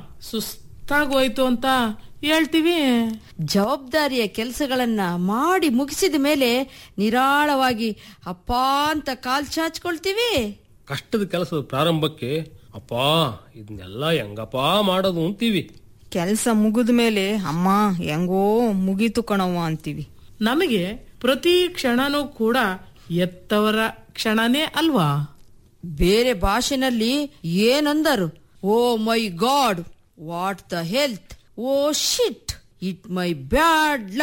ಸುಸ್ತಾಗೋಯ್ತು ಅಂತ ಹೇಳ್ತೀವಿ ಜವಾಬ್ದಾರಿಯ ಕೆಲಸಗಳನ್ನ ಮಾಡಿ ಮುಗಿಸಿದ ಮೇಲೆ ನಿರಾಳವಾಗಿ ಅಪ್ಪ ಅಂತ ಕಾಲ್ ಚಾಚ್ಕೊಳ್ತೀವಿ ಕಷ್ಟದ ಕೆಲಸದ ಪ್ರಾರಂಭಕ್ಕೆ ಅಪ್ಪ ಇದನ್ನೆಲ್ಲ ಹೆಂಗಪ್ಪ ಮಾಡೋದು ಅಂತೀವಿ ಕೆಲ್ಸ ಮುಗಿದ ಮೇಲೆ ಅಮ್ಮ ಹೆಂಗೋ ಮುಗೀತು ಕಣವ್ವ ಅಂತೀವಿ ನಮಗೆ ಪ್ರತಿ ಕ್ಷಣನೂ ಕೂಡ ಎತ್ತವರ ಕ್ಷಣನೇ ಅಲ್ವಾ ಬೇರೆ ಭಾಷೆನಲ್ಲಿ ಏನಂದರು oh my god what the health oh shit it my bad luck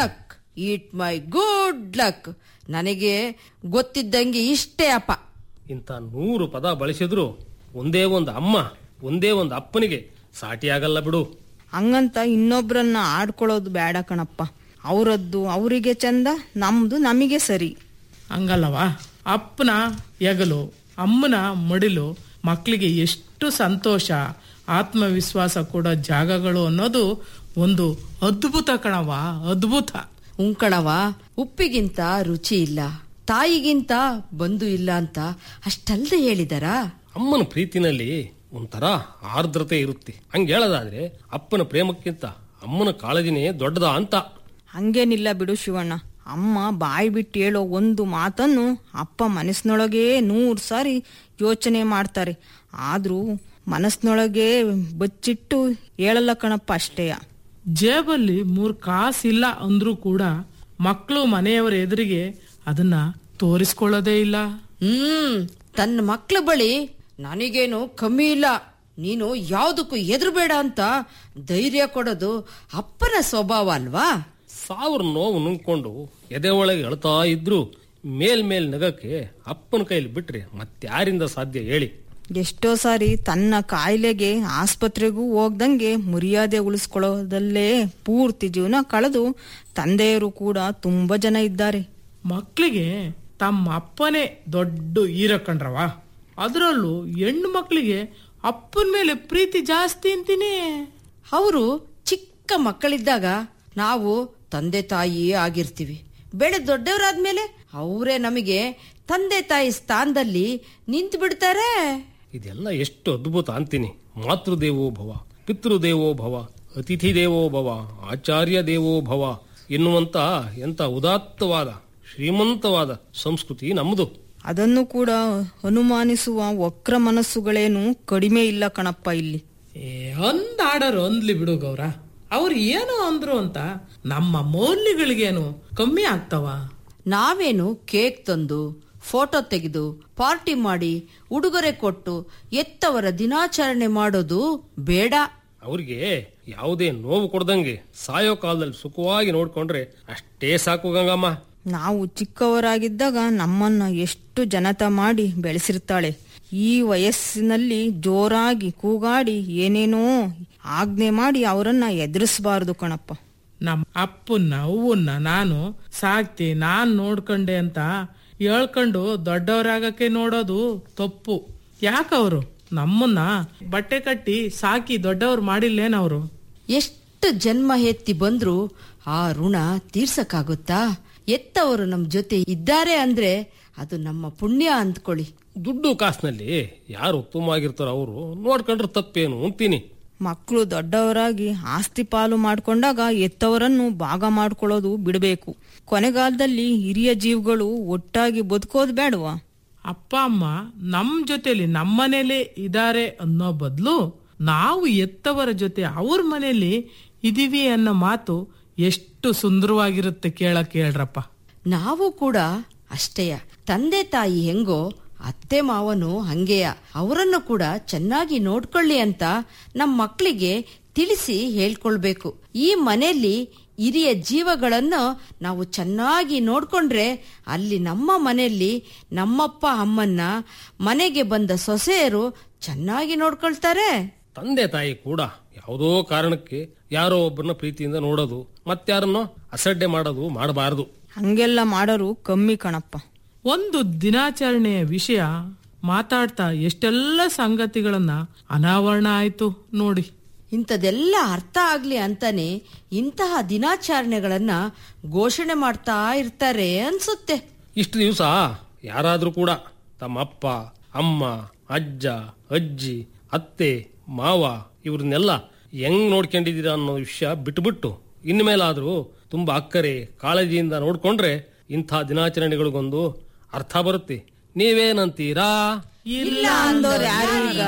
it my good luck ನನಗೆ ಗೊತ್ತಿದ್ದಂಗೆ ಇಷ್ಟೇ ಅಪ್ಪ ಇಂಥ ನೂರು ಪದ ಬಳಸಿದ್ರು ಒಂದೇ ಒಂದು ಅಮ್ಮ ಒಂದೇ ಒಂದು ಅಪ್ಪನಿಗೆ ಸಾಟಿಯಾಗಲ್ಲ ಬಿಡು ಹಂಗಂತ ಇನ್ನೊಬ್ರನ್ನ ಆಡ್ಕೊಳ್ಳೋದು ಬೇಡ ಕಣಪ್ಪ ಅವರದ್ದು ಅವರಿಗೆ ಚಂದ ನಮ್ದು ನಮಗೆ ಸರಿ ಹಂಗಲ್ಲವಾ ಅಪ್ಪನ ಎಗಲು ಅಮ್ಮನ ಮಡಿಲು ಮಕ್ಕಳಿಗೆ ಎಷ್ಟು ಸಂತೋಷ ಆತ್ಮವಿಶ್ವಾಸ ಕೊಡೋ ಜಾಗಗಳು ಅನ್ನೋದು ಒಂದು ಅದ್ಭುತ ಕಣವ ಅದ್ಭುತ ಉಂಕಣವ ಉಪ್ಪಿಗಿಂತ ರುಚಿ ಇಲ್ಲ ತಾಯಿಗಿಂತ ಬಂಧು ಇಲ್ಲ ಅಂತ ಅಷ್ಟಲ್ದೆ ಹೇಳಿದಾರಾ ಅಮ್ಮನ ಪ್ರೀತಿನಲ್ಲಿ ಒಂಥರ ಆರ್ದ್ರತೆ ಇರುತ್ತೆ ಹಂಗೆ ಹೇಳೋದಾದ್ರೆ ಅಪ್ಪನ ಪ್ರೇಮಕ್ಕಿಂತ ಅಮ್ಮನ ಕಾಳಜಿನೇ ದೊಡ್ಡದ ಅಂತ ಹಂಗೇನಿಲ್ಲ ಬಿಡು ಶಿವಣ್ಣ ಅಮ್ಮ ಬಾಯಿ ಬಿಟ್ಟು ಹೇಳೋ ಒಂದು ಮಾತನ್ನು ಅಪ್ಪ ಮನಸ್ಸಿನೊಳಗೆ ನೂರು ಸಾರಿ ಯೋಚನೆ ಮಾಡ್ತಾರೆ ಆದ್ರೂ ಮನಸ್ಸಿನೊಳಗೆ ಬಚ್ಚಿಟ್ಟು ಹೇಳಲ್ಲ ಕಣಪ್ಪ ಅಷ್ಟೇಯ ಜೇಬಲ್ಲಿ ಮೂರ್ ಕಾಸಿಲ್ಲ ಅಂದ್ರೂ ಕೂಡ ಮಕ್ಕಳು ಮನೆಯವರ ಎದುರಿಗೆ ಅದನ್ನ ತೋರಿಸ್ಕೊಳ್ಳೋದೇ ಇಲ್ಲ ಹ್ಮ್ ತನ್ನ ಮಕ್ಳ ಬಳಿ ನನಗೇನು ಕಮ್ಮಿ ಇಲ್ಲ ನೀನು ಯಾವುದಕ್ಕೂ ಎದುರುಬೇಡ ಅಂತ ಧೈರ್ಯ ಕೊಡೋದು ಅಪ್ಪನ ಸ್ವಭಾವ ಅಲ್ವಾ ಸಾವಿರ ನೋವು ನುಂಗ್ಕೊಂಡು ಎದೆ ಒಳಗೆ ಅಳ್ತಾ ಇದ್ರು ಮೇಲ್ ಮೇಲ್ ನಗಕ್ಕೆ ಅಪ್ಪನ ಕೈಲಿ ಬಿಟ್ರೆ ಮತ್ಯಾರಿಂದ ಸಾಧ್ಯ ಹೇಳಿ ಎಷ್ಟೋ ಸಾರಿ ತನ್ನ ಕಾಯಿಲೆಗೆ ಆಸ್ಪತ್ರೆಗೂ ಹೋಗ್ದಂಗೆ ಮರ್ಯಾದೆ ಉಳಿಸ್ಕೊಳ್ಳೋದಲ್ಲೇ ಪೂರ್ತಿ ಜೀವನ ಕಳೆದು ತಂದೆಯರು ಕೂಡ ತುಂಬಾ ಜನ ಇದ್ದಾರೆ ಮಕ್ಕಳಿಗೆ ತಮ್ಮ ಅಪ್ಪನೇ ದೊಡ್ಡ ಹೀರೋ ಕಂಡ್ರವ ಅದರಲ್ಲೂ ಹೆಣ್ಣು ಮಕ್ಕಳಿಗೆ ಅಪ್ಪನ ಮೇಲೆ ಪ್ರೀತಿ ಜಾಸ್ತಿ ಅಂತೀನಿ ಅವರು ಚಿಕ್ಕ ಮಕ್ಕಳಿದ್ದಾಗ ನಾವು ತಂದೆ ತಾಯಿ ಆಗಿರ್ತೀವಿ ಬೆಳೆ ದೊಡ್ಡವರಾದ್ಮೇಲೆ ಅವರೇ ನಮಗೆ ತಂದೆ ತಾಯಿ ಸ್ಥಾನದಲ್ಲಿ ನಿಂತು ಬಿಡ್ತಾರೆ ಇದೆಲ್ಲ ಎಷ್ಟು ಅದ್ಭುತ ಅಂತೀನಿ ಮಾತೃದೇವೋ ಭವ ಪಿತೃದೇವೋ ಭವ ಅತಿಥಿ ದೇವೋ ಭವ ಆಚಾರ್ಯ ದೇವೋ ಭವ ಎನ್ನುವಂತ ಎಂತ ಉದಾತ್ತವಾದ ಶ್ರೀಮಂತವಾದ ಸಂಸ್ಕೃತಿ ನಮ್ಮದು ಅದನ್ನು ಕೂಡ ಅನುಮಾನಿಸುವ ವಕ್ರ ಮನಸ್ಸುಗಳೇನು ಕಡಿಮೆ ಇಲ್ಲ ಕಣಪ್ಪ ಇಲ್ಲಿ ಏ ಒಂದಾಡರು ಅಂದ್ಲಿ ಬಿಡು ಗೌರ ಅವ್ರು ಏನು ಅಂದ್ರು ಅಂತ ನಮ್ಮ ಮೌಲ್ಯಗಳಿಗೇನು ಕಮ್ಮಿ ಆಗ್ತಾವ ನಾವೇನು ಕೇಕ್ ತಂದು ಫೋಟೋ ತೆಗೆದು ಪಾರ್ಟಿ ಮಾಡಿ ಉಡುಗೊರೆ ಕೊಟ್ಟು ಎತ್ತವರ ದಿನಾಚರಣೆ ಮಾಡೋದು ಬೇಡ ಅವ್ರಿಗೆ ಯಾವುದೇ ನೋವು ಕೊಡ್ದಂಗೆ ಸಾಯೋ ಕಾಲದಲ್ಲಿ ಸುಖವಾಗಿ ನೋಡ್ಕೊಂಡ್ರೆ ಅಷ್ಟೇ ಸಾಕು ಗಂಗಮ್ಮ ನಾವು ಚಿಕ್ಕವರಾಗಿದ್ದಾಗ ನಮ್ಮನ್ನ ಎಷ್ಟು ಜನತ ಮಾಡಿ ಬೆಳೆಸಿರ್ತಾಳೆ ಈ ವಯಸ್ಸಿನಲ್ಲಿ ಜೋರಾಗಿ ಕೂಗಾಡಿ ಏನೇನೋ ಆಜ್ಞೆ ಮಾಡಿ ಅವರನ್ನ ಎದುರಿಸಬಾರದು ಕಣಪ್ಪ ನಮ್ಮ ಅಪ್ಪನ್ನ ಅವ್ವನ್ನ ನಾನು ಸಾಕ್ತಿ ನಾನ್ ನೋಡ್ಕೊಂಡೆ ಅಂತ ಹೇಳ್ಕೊಂಡು ದೊಡ್ಡವರಾಗಕ್ಕೆ ನೋಡೋದು ತಪ್ಪು ಯಾಕವ್ರು ನಮ್ಮನ್ನ ಬಟ್ಟೆ ಕಟ್ಟಿ ಸಾಕಿ ದೊಡ್ಡವ್ರು ಮಾಡಿಲ್ಲೇನವ್ರು ಎಷ್ಟು ಜನ್ಮ ಎತ್ತಿ ಬಂದ್ರು ಆ ಋಣ ತೀರ್ಸಕ್ಕಾಗುತ್ತಾ ಎತ್ತವರು ನಮ್ ಜೊತೆ ಇದ್ದಾರೆ ಅಂದ್ರೆ ಅದು ನಮ್ಮ ಪುಣ್ಯ ಅಂದ್ಕೊಳ್ಳಿ ದುಡ್ಡು ಕಾಸಿನಲ್ಲಿ ಯಾರು ಉತ್ತಮವಾಗಿರ್ತಾರೋ ಅವರು ನೋಡ್ಕೊಂಡ್ರೆ ತಪ್ಪೇನು ಅಂತೀನಿ ಮಕ್ಕಳು ದೊಡ್ಡವರಾಗಿ ಆಸ್ತಿ ಪಾಲು ಮಾಡ್ಕೊಂಡಾಗ ಎತ್ತವರನ್ನು ಭಾಗ ಮಾಡ್ಕೊಳ್ಳೋದು ಬಿಡಬೇಕು ಕೊನೆಗಾಲದಲ್ಲಿ ಹಿರಿಯ ಜೀವಗಳು ಒಟ್ಟಾಗಿ ಬದುಕೋದು ಬೇಡವಾ ಅಪ್ಪ ಅಮ್ಮ ನಮ್ ಜೊತೆಲಿ ನಮ್ಮನೇಲೆ ಇದಾರೆ ಅನ್ನೋ ಬದಲು ನಾವು ಎತ್ತವರ ಜೊತೆ ಅವ್ರ ಮನೇಲಿ ಇದೀವಿ ಅನ್ನೋ ಮಾತು ಎಷ್ಟು ಸುಂದರವಾಗಿರುತ್ತೆ ಕೇಳಕ್ ಹೇಳ್ರಪ್ಪ ನಾವು ಕೂಡ ಅಷ್ಟೇಯ ತಂದೆ ತಾಯಿ ಹೆಂಗೋ ಅತ್ತೆ ಮಾವನು ಹಂಗೆಯ ಅವರನ್ನು ಕೂಡ ಚೆನ್ನಾಗಿ ನೋಡ್ಕೊಳ್ಳಿ ಅಂತ ನಮ್ಮ ಮಕ್ಕಳಿಗೆ ತಿಳಿಸಿ ಹೇಳ್ಕೊಳ್ಬೇಕು ಈ ಮನೆಯಲ್ಲಿ ಹಿರಿಯ ಜೀವಗಳನ್ನು ನಾವು ಚೆನ್ನಾಗಿ ನೋಡ್ಕೊಂಡ್ರೆ ಅಲ್ಲಿ ನಮ್ಮ ಮನೆಯಲ್ಲಿ ನಮ್ಮಪ್ಪ ಅಮ್ಮನ್ನ ಮನೆಗೆ ಬಂದ ಸೊಸೆಯರು ಚೆನ್ನಾಗಿ ನೋಡ್ಕೊಳ್ತಾರೆ ತಂದೆ ತಾಯಿ ಕೂಡ ಯಾವುದೋ ಕಾರಣಕ್ಕೆ ಯಾರೋ ಒಬ್ಬರನ್ನ ಪ್ರೀತಿಯಿಂದ ನೋಡೋದು ಮತ್ತಾರನ್ನೋ ಅಸಡ್ಡೆ ಮಾಡೋದು ಮಾಡಬಾರದು ಹಂಗೆಲ್ಲ ಮಾಡೋರು ಕಮ್ಮಿ ಕಣಪ್ಪ ಒಂದು ದಿನಾಚರಣೆಯ ವಿಷಯ ಮಾತಾಡ್ತಾ ಎಷ್ಟೆಲ್ಲ ಸಂಗತಿಗಳನ್ನ ಅನಾವರಣ ಆಯ್ತು ನೋಡಿ ಇಂಥದೆಲ್ಲ ಅರ್ಥ ಆಗ್ಲಿ ಅಂತಾನೆ ಇಂತಹ ದಿನಾಚರಣೆಗಳನ್ನ ಘೋಷಣೆ ಮಾಡ್ತಾ ಇರ್ತಾರೆ ಅನ್ಸುತ್ತೆ ಇಷ್ಟು ದಿವಸ ಯಾರಾದ್ರೂ ಕೂಡ ತಮ್ಮ ಅಪ್ಪ ಅಮ್ಮ ಅಜ್ಜ ಅಜ್ಜಿ ಅತ್ತೆ ಮಾವ ಇವ್ರನ್ನೆಲ್ಲ ಹೆಂಗ್ ನೋಡ್ಕೊಂಡಿದ್ದೀರಾ ಅನ್ನೋ ವಿಷಯ ಬಿಟ್ಬಿಟ್ಟು ಇನ್ಮೇಲಾದ್ರೂ ತುಂಬಾ ಅಕ್ಕರೆ ಕಾಳಜಿಯಿಂದ ನೋಡ್ಕೊಂಡ್ರೆ ಇಂಥ ದಿನಾಚರಣೆಗಳಿಗೊಂದು ಅರ್ಥ ಬರುತ್ತೆ ನೀವೇನಂತೀರಾ ಇಲ್ಲ ಅಂದೋರ್ ಯಾರು ಈಗ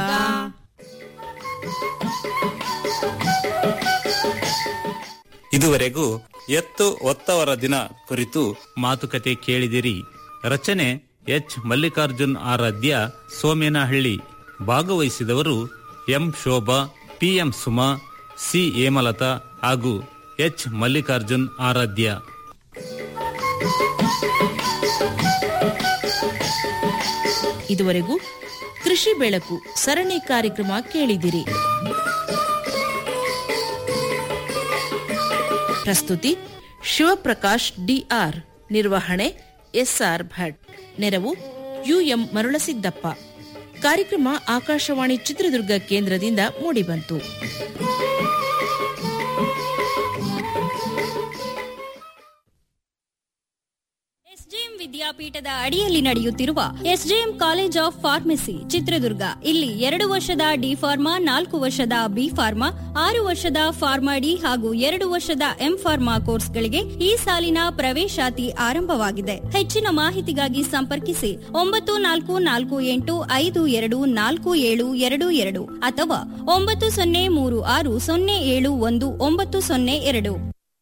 ಇದುವರೆಗೂ ಎತ್ತು ಒತ್ತವರ ದಿನ ಕುರಿತು ಮಾತುಕತೆ ಕೇಳಿದಿರಿ ರಚನೆ ಎಚ್ ಮಲ್ಲಿಕಾರ್ಜುನ್ ಆರಾಧ್ಯ ಸೋಮೇನಹಳ್ಳಿ ಭಾಗವಹಿಸಿದವರು M Shobha PM Suma C Hemalatha ಹಾಗೂ ಎಚ್ ಮಲ್ಲಿಕಾರ್ಜುನ್ ಆರಾಧ್ಯ ಇದುವರೆಗೂ ಕೃಷಿ ಬೆಳಕು ಸರಣಿ ಕಾರ್ಯಕ್ರಮ ಕೇಳಿದಿರಿ ಪ್ರಸ್ತುತಿ ಶಿವಪ್ರಕಾಶ್ ಡಿಆರ್ ನಿರ್ವಹಣೆ ಎಸ್ಆರ್ ಭಟ್ ನೆರವು ಯುಎಂ ಮರುಳಸಿದ್ದಪ್ಪ ಕಾರ್ಯಕ್ರಮ ಆಕಾಶವಾಣಿ ಚಿತ್ರದುರ್ಗ ಕೇಂದ್ರದಿಂದ ಮೂಡಿಬಂತು ಎಸ್ಜೆಎಂ ವಿದ್ಯಾಪೀಠದ ಅಡಿಯಲ್ಲಿ ನಡೆಯುತ್ತಿರುವ SJM college of pharmacy Chitradurga ಇಲ್ಲಿ ಎರಡು ವರ್ಷದ ಡಿ ಫಾರ್ಮಾ ನಾಲ್ಕು ವರ್ಷದ ಬಿ ಫಾರ್ಮಾ ಆರು ವರ್ಷದ ಫಾರ್ಮಾ ಡಿ ಹಾಗೂ ಎರಡು ವರ್ಷದ ಎಂ ಫಾರ್ಮಾ ಕೋರ್ಸ್ಗಳಿಗೆ ಈ ಸಾಲಿನ ಪ್ರವೇಶಾತಿ ಆರಂಭವಾಗಿದೆ ಹೆಚ್ಚಿನ ಮಾಹಿತಿಗಾಗಿ ಸಂಪರ್ಕಿಸಿ ಒಂಬತ್ತು ನಾಲ್ಕು ನಾಲ್ಕು ಎಂಟು ಐದು ಎರಡು ನಾಲ್ಕು ಏಳು ಎರಡು ಎರಡು ಅಥವಾ ಒಂಬತ್ತು ಸೊನ್ನೆ ಮೂರು ಆರು ಸೊನ್ನೆ ಏಳು ಒಂದು ಒಂಬತ್ತು ಸೊನ್ನೆ ಎರಡು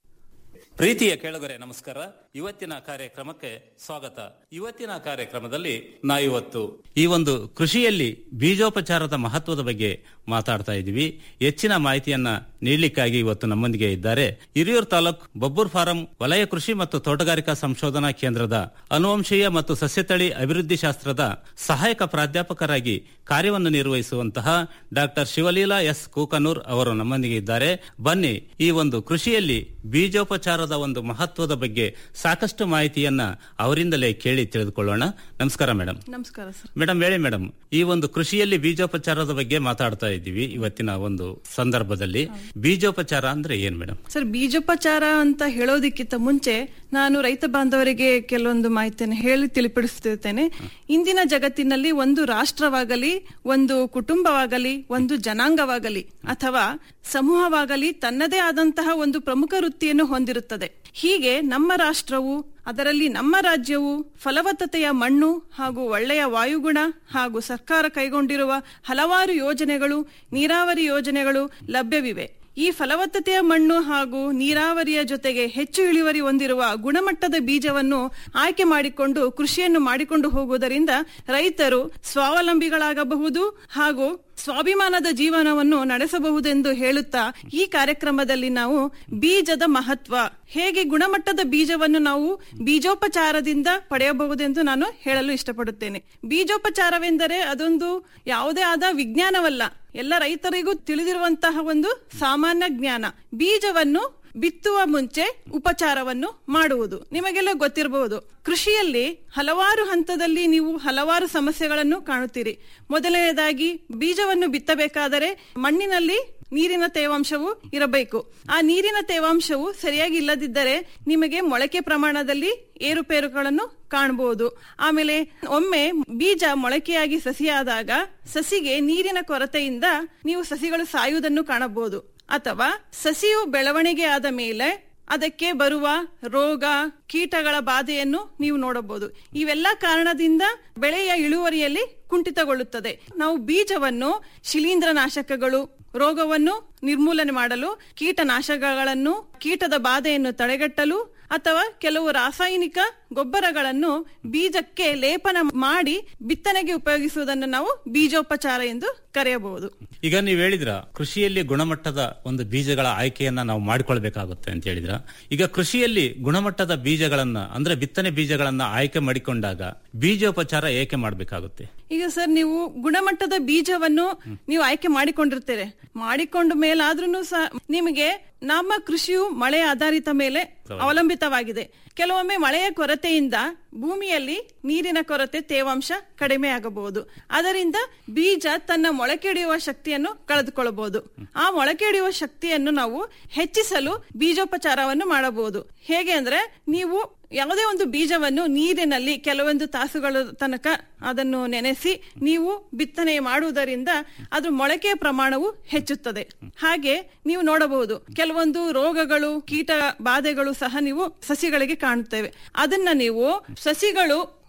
ಪ್ರೀತಿಯ ಕೇಳುಗರೆ ನಮಸ್ಕಾರ ಇವತ್ತಿನ ಕಾರ್ಯಕ್ರಮಕ್ಕೆ ಸ್ವಾಗತ ಇವತ್ತಿನ ಕಾರ್ಯಕ್ರಮದಲ್ಲಿ ನಾವಿವತ್ತು ಈ ಒಂದು ಕೃಷಿಯಲ್ಲಿ ಬೀಜೋಪಚಾರದ ಮಹತ್ವದ ಬಗ್ಗೆ ಮಾತಾಡ್ತಾ ಇದ್ದೀವಿ ಹೆಚ್ಚಿನ ಮಾಹಿತಿಯನ್ನ ನೀಡಲಿಕ್ಕಾಗಿ ಇವತ್ತು ನಮ್ಮೊಂದಿಗೆ ಇದ್ದಾರೆ ಹಿರಿಯೂರು ತಾಲೂಕ್ ಬಬ್ಬೂರ್ ಫಾರಂ ವಲಯ ಕೃಷಿ ಮತ್ತು ತೋಟಗಾರಿಕಾ ಸಂಶೋಧನಾ ಕೇಂದ್ರದ ಅನುವಂಶೀಯ ಮತ್ತು ಸಸ್ಯತಳಿ ಅಭಿವೃದ್ಧಿ ಶಾಸ್ತ್ರದ ಸಹಾಯಕ ಪ್ರಾಧ್ಯಾಪಕರಾಗಿ ಕಾರ್ಯವನ್ನು ನಿರ್ವಹಿಸುವಂತಹ ಡಾಕ್ಟರ್ ಶಿವಲೀಲಾ ಎಸ್ ಕೂಕನೂರ್ ಅವರು ನಮ್ಮೊಂದಿಗೆ ಇದ್ದಾರೆ ಬನ್ನಿ ಈ ಒಂದು ಕೃಷಿಯಲ್ಲಿ ಬೀಜೋಪಚಾರದ ಒಂದು ಮಹತ್ವದ ಬಗ್ಗೆ ಸಾಕಷ್ಟು ಮಾಹಿತಿಯನ್ನ ಅವರಿಂದಲೇ ಕೇಳಿ ತಿಳಿದುಕೊಳ್ಳೋಣ ನಮಸ್ಕಾರ ಮೇಡಮ್ ನಮಸ್ಕಾರ ಸರ್ ಮೇಡಮ್ ಹೇಳಿ ಮೇಡಮ್ ಈ ಒಂದು ಕೃಷಿಯಲ್ಲಿ ಬೀಜೋಪಚಾರದ ಬಗ್ಗೆ ಮಾತಾಡ್ತಾ ಇದ್ದೀವಿ ಇವತ್ತಿನ ಒಂದು ಸಂದರ್ಭದಲ್ಲಿ ಬೀಜೋಪಚಾರ ಅಂದ್ರೆ ಏನ್ ಮೇಡಮ್ ಸರ್ ಬೀಜೋಪಚಾರ ಅಂತ ಹೇಳೋದಕ್ಕಿಂತ ಮುಂಚೆ ನಾನು ರೈತ ಬಾಂಧವರಿಗೆ ಕೆಲವೊಂದು ಮಾಹಿತಿಯನ್ನು ಹೇಳಿ ತಿಳಿಪಡಿಸುತ್ತೇನೆ ಇಂದಿನ ಜಗತ್ತಿನಲ್ಲಿ ಒಂದು ರಾಷ್ಟ್ರವಾಗಲಿ ಒಂದು ಕುಟುಂಬವಾಗಲಿ ಒಂದು ಜನಾಂಗವಾಗಲಿ ಅಥವಾ ಸಮೂಹವಾಗಲಿ ತನ್ನದೇ ಆದಂತಹ ಒಂದು ಪ್ರಮುಖ ವೃತ್ತಿಯನ್ನು ಹೊಂದಿರುತ್ತದೆ ಹೀಗೆ ನಮ್ಮ ರಾಷ್ಟ್ರವು ಅದರಲ್ಲಿ ನಮ್ಮ ರಾಜ್ಯವು ಫಲವತ್ತತೆಯ ಮಣ್ಣು ಹಾಗೂ ಒಳ್ಳೆಯ ವಾಯುಗುಣ ಹಾಗೂ ಸರ್ಕಾರ ಕೈಗೊಂಡಿರುವ ಹಲವಾರು ಯೋಜನೆಗಳು ನೀರಾವರಿ ಯೋಜನೆಗಳು ಲಭ್ಯವಿವೆ ಈ ಫಲವತ್ತತೆಯ ಮಣ್ಣು ಹಾಗೂ ನೀರಾವರಿಯ ಜೊತೆಗೆ ಹೆಚ್ಚು ಇಳುವರಿ ಹೊಂದಿರುವ ಗುಣಮಟ್ಟದ ಬೀಜವನ್ನು ಆಯ್ಕೆ ಮಾಡಿಕೊಂಡು ಕೃಷಿಯನ್ನು ಮಾಡಿಕೊಂಡು ಹೋಗುವುದರಿಂದ ರೈತರು ಸ್ವಾವಲಂಬಿಗಳಾಗಬಹುದು ಹಾಗೂ ಸ್ವಾಭಿಮಾನದ ಜೀವನವನ್ನು ನಡೆಸಬಹುದೆಂದು ಹೇಳುತ್ತಾ ಈ ಕಾರ್ಯಕ್ರಮದಲ್ಲಿ ನಾವು ಬೀಜದ ಮಹತ್ವ ಹೇಗೆ ಗುಣಮಟ್ಟದ ಬೀಜವನ್ನು ನಾವು ಬೀಜೋಪಚಾರದಿಂದ ಪಡೆಯಬಹುದೆಂದು ನಾನು ಹೇಳಲು ಇಷ್ಟಪಡುತ್ತೇನೆ ಬೀಜೋಪಚಾರವೆಂದರೆ ಅದೊಂದು ಯಾವುದೇ ಆದ ವಿಜ್ಞಾನವಲ್ಲ ಎಲ್ಲ ರೈತರಿಗೂ ತಿಳಿದಿರುವಂತಹ ಒಂದು ಸಾಮಾನ್ಯ ಜ್ಞಾನ ಬೀಜವನ್ನು ಬಿತ್ತುವ ಮುಂಚೆ ಉಪಚಾರವನ್ನು ಮಾಡುವುದು ನಿಮಗೆಲ್ಲ ಗೊತ್ತಿರಬಹುದು ಕೃಷಿಯಲ್ಲಿ ಹಲವಾರು ಹಂತದಲ್ಲಿ ನೀವು ಹಲವಾರು ಸಮಸ್ಯೆಗಳನ್ನು ಕಾಣುತ್ತೀರಿ ಮೊದಲನೇದಾಗಿ ಬೀಜವನ್ನು ಬಿತ್ತಬೇಕಾದರೆ ಮಣ್ಣಿನಲ್ಲಿ ನೀರಿನ ತೇವಾಂಶವು ಇರಬೇಕು ಆ ನೀರಿನ ತೇವಾಂಶವು ಸರಿಯಾಗಿ ಇಲ್ಲದಿದ್ದರೆ ನಿಮಗೆ ಮೊಳಕೆ ಪ್ರಮಾಣದಲ್ಲಿ ಏರುಪೇರುಗಳನ್ನು ಕಾಣಬಹುದು ಆಮೇಲೆ ಒಮ್ಮೆ ಬೀಜ ಮೊಳಕೆಯಾಗಿ ಸಸಿಯಾದಾಗ ಸಸಿಗೆ ನೀರಿನ ಕೊರತೆಯಿಂದ ನೀವು ಸಸಿಗಳು ಸಾಯುವುದನ್ನು ಕಾಣಬಹುದು ಅಥವಾ ಸಸಿಯು ಬೆಳವಣಿಗೆ ಆದ ಮೇಲೆ ಅದಕ್ಕೆ ಬರುವ ರೋಗ ಕೀಟಗಳ ಬಾಧೆಯನ್ನು ನೀವು ನೋಡಬಹುದು ಇವೆಲ್ಲ ಕಾರಣದಿಂದ ಬೆಳೆಯ ಇಳುವರಿಯಲ್ಲಿ ಕುಂಠಿತಗೊಳ್ಳುತ್ತದೆ ನಾವು ಬೀಜವನ್ನು ಶಿಲೀಂಧ್ರನಾಶಕಗಳು ರೋಗವನ್ನು ನಿರ್ಮೂಲನೆ ಮಾಡಲು ಕೀಟನಾಶಕಗಳನ್ನು ಕೀಟದ ಬಾಧೆಯನ್ನು ತಡೆಗಟ್ಟಲು ಅಥವಾ ಕೆಲವು ರಾಸಾಯನಿಕ ಗೊಬ್ಬರಗಳನ್ನು ಬೀಜಕ್ಕೆ ಲೇಪನ ಮಾಡಿ ಬಿತ್ತನೆಗೆ ಉಪಯೋಗಿಸುವುದನ್ನು ನಾವು ಬೀಜೋಪಚಾರ ಎಂದು ಕರೆಯಬಹುದು ಈಗ ನೀವು ಹೇಳಿದ್ರ ಕೃಷಿಯಲ್ಲಿ ಗುಣಮಟ್ಟದ ಒಂದು ಬೀಜಗಳ ಆಯ್ಕೆಯನ್ನ ನಾವು ಮಾಡಿಕೊಳ್ಬೇಕಾಗುತ್ತೆ ಅಂತ ಹೇಳಿದ್ರ ಈಗ ಕೃಷಿಯಲ್ಲಿ ಗುಣಮಟ್ಟದ ಬೀಜಗಳನ್ನ ಅಂದ್ರೆ ಬಿತ್ತನೆ ಬೀಜಗಳನ್ನ ಆಯ್ಕೆ ಮಾಡಿಕೊಂಡಾಗ ಬೀಜೋಪಚಾರ ಏಕೆ ಮಾಡಬೇಕಾಗುತ್ತೆ ಈಗ ಸರ್ ನೀವು ಗುಣಮಟ್ಟದ ಬೀಜವನ್ನು ನೀವು ಆಯ್ಕೆ ಮಾಡಿಕೊಂಡಿರ್ತೀರಿ ಮಾಡಿಕೊಂಡ ಮೇಲಾದ್ರೂ ಸಹ ನಿಮಗೆ ನಮ್ಮ ಕೃಷಿಯು ಮಳೆ ಆಧಾರಿತ ಮೇಲೆ ಅವಲಂಬಿತವಾಗಿದೆ ಕೆಲವೊಮ್ಮೆ ಮಳೆಯ ಕೊರತೆಯಿಂದ ಭೂಮಿಯಲ್ಲಿ ನೀರಿನ ಕೊರತೆ ತೇವಾಂಶ ಕಡಿಮೆ ಆಗಬಹುದು ಅದರಿಂದ ಬೀಜ ತನ್ನ ಮೊಳಕೆಡಿಯುವ ಶಕ್ತಿಯನ್ನು ಕಳೆದುಕೊಳ್ಳಬಹುದು ಆ ಮೊಳಕೆಡಿಯುವ ಶಕ್ತಿಯನ್ನು ನಾವು ಹೆಚ್ಚಿಸಲು ಬೀಜೋಪಚಾರವನ್ನು ಮಾಡಬಹುದು ಹೇಗೆ ಅಂದ್ರೆ ನೀವು ಯಾವುದೇ ಒಂದು ಬೀಜವನ್ನು ನೀರಿನಲ್ಲಿ ಕೆಲವೊಂದು ತಾಸುಗಳ ತನಕ ಅದನ್ನು ನೆನೆಸಿ ನೀವು ಬಿತ್ತನೆ ಮಾಡುವುದರಿಂದ ಅದ್ರ ಮೊಳಕೆಯ ಪ್ರಮಾಣವು ಹೆಚ್ಚುತ್ತದೆ ಹಾಗೆ ನೀವು ನೋಡಬಹುದು ಕೆಲವೊಂದು ರೋಗಗಳು ಕೀಟ ಬಾಧೆಗಳು ಸಹ ನೀವು ಸಸಿಗಳಿಗೆ ಕಾಣುತ್ತೇವೆ ಅದನ್ನ ನೀವು ಸಸಿಗಳು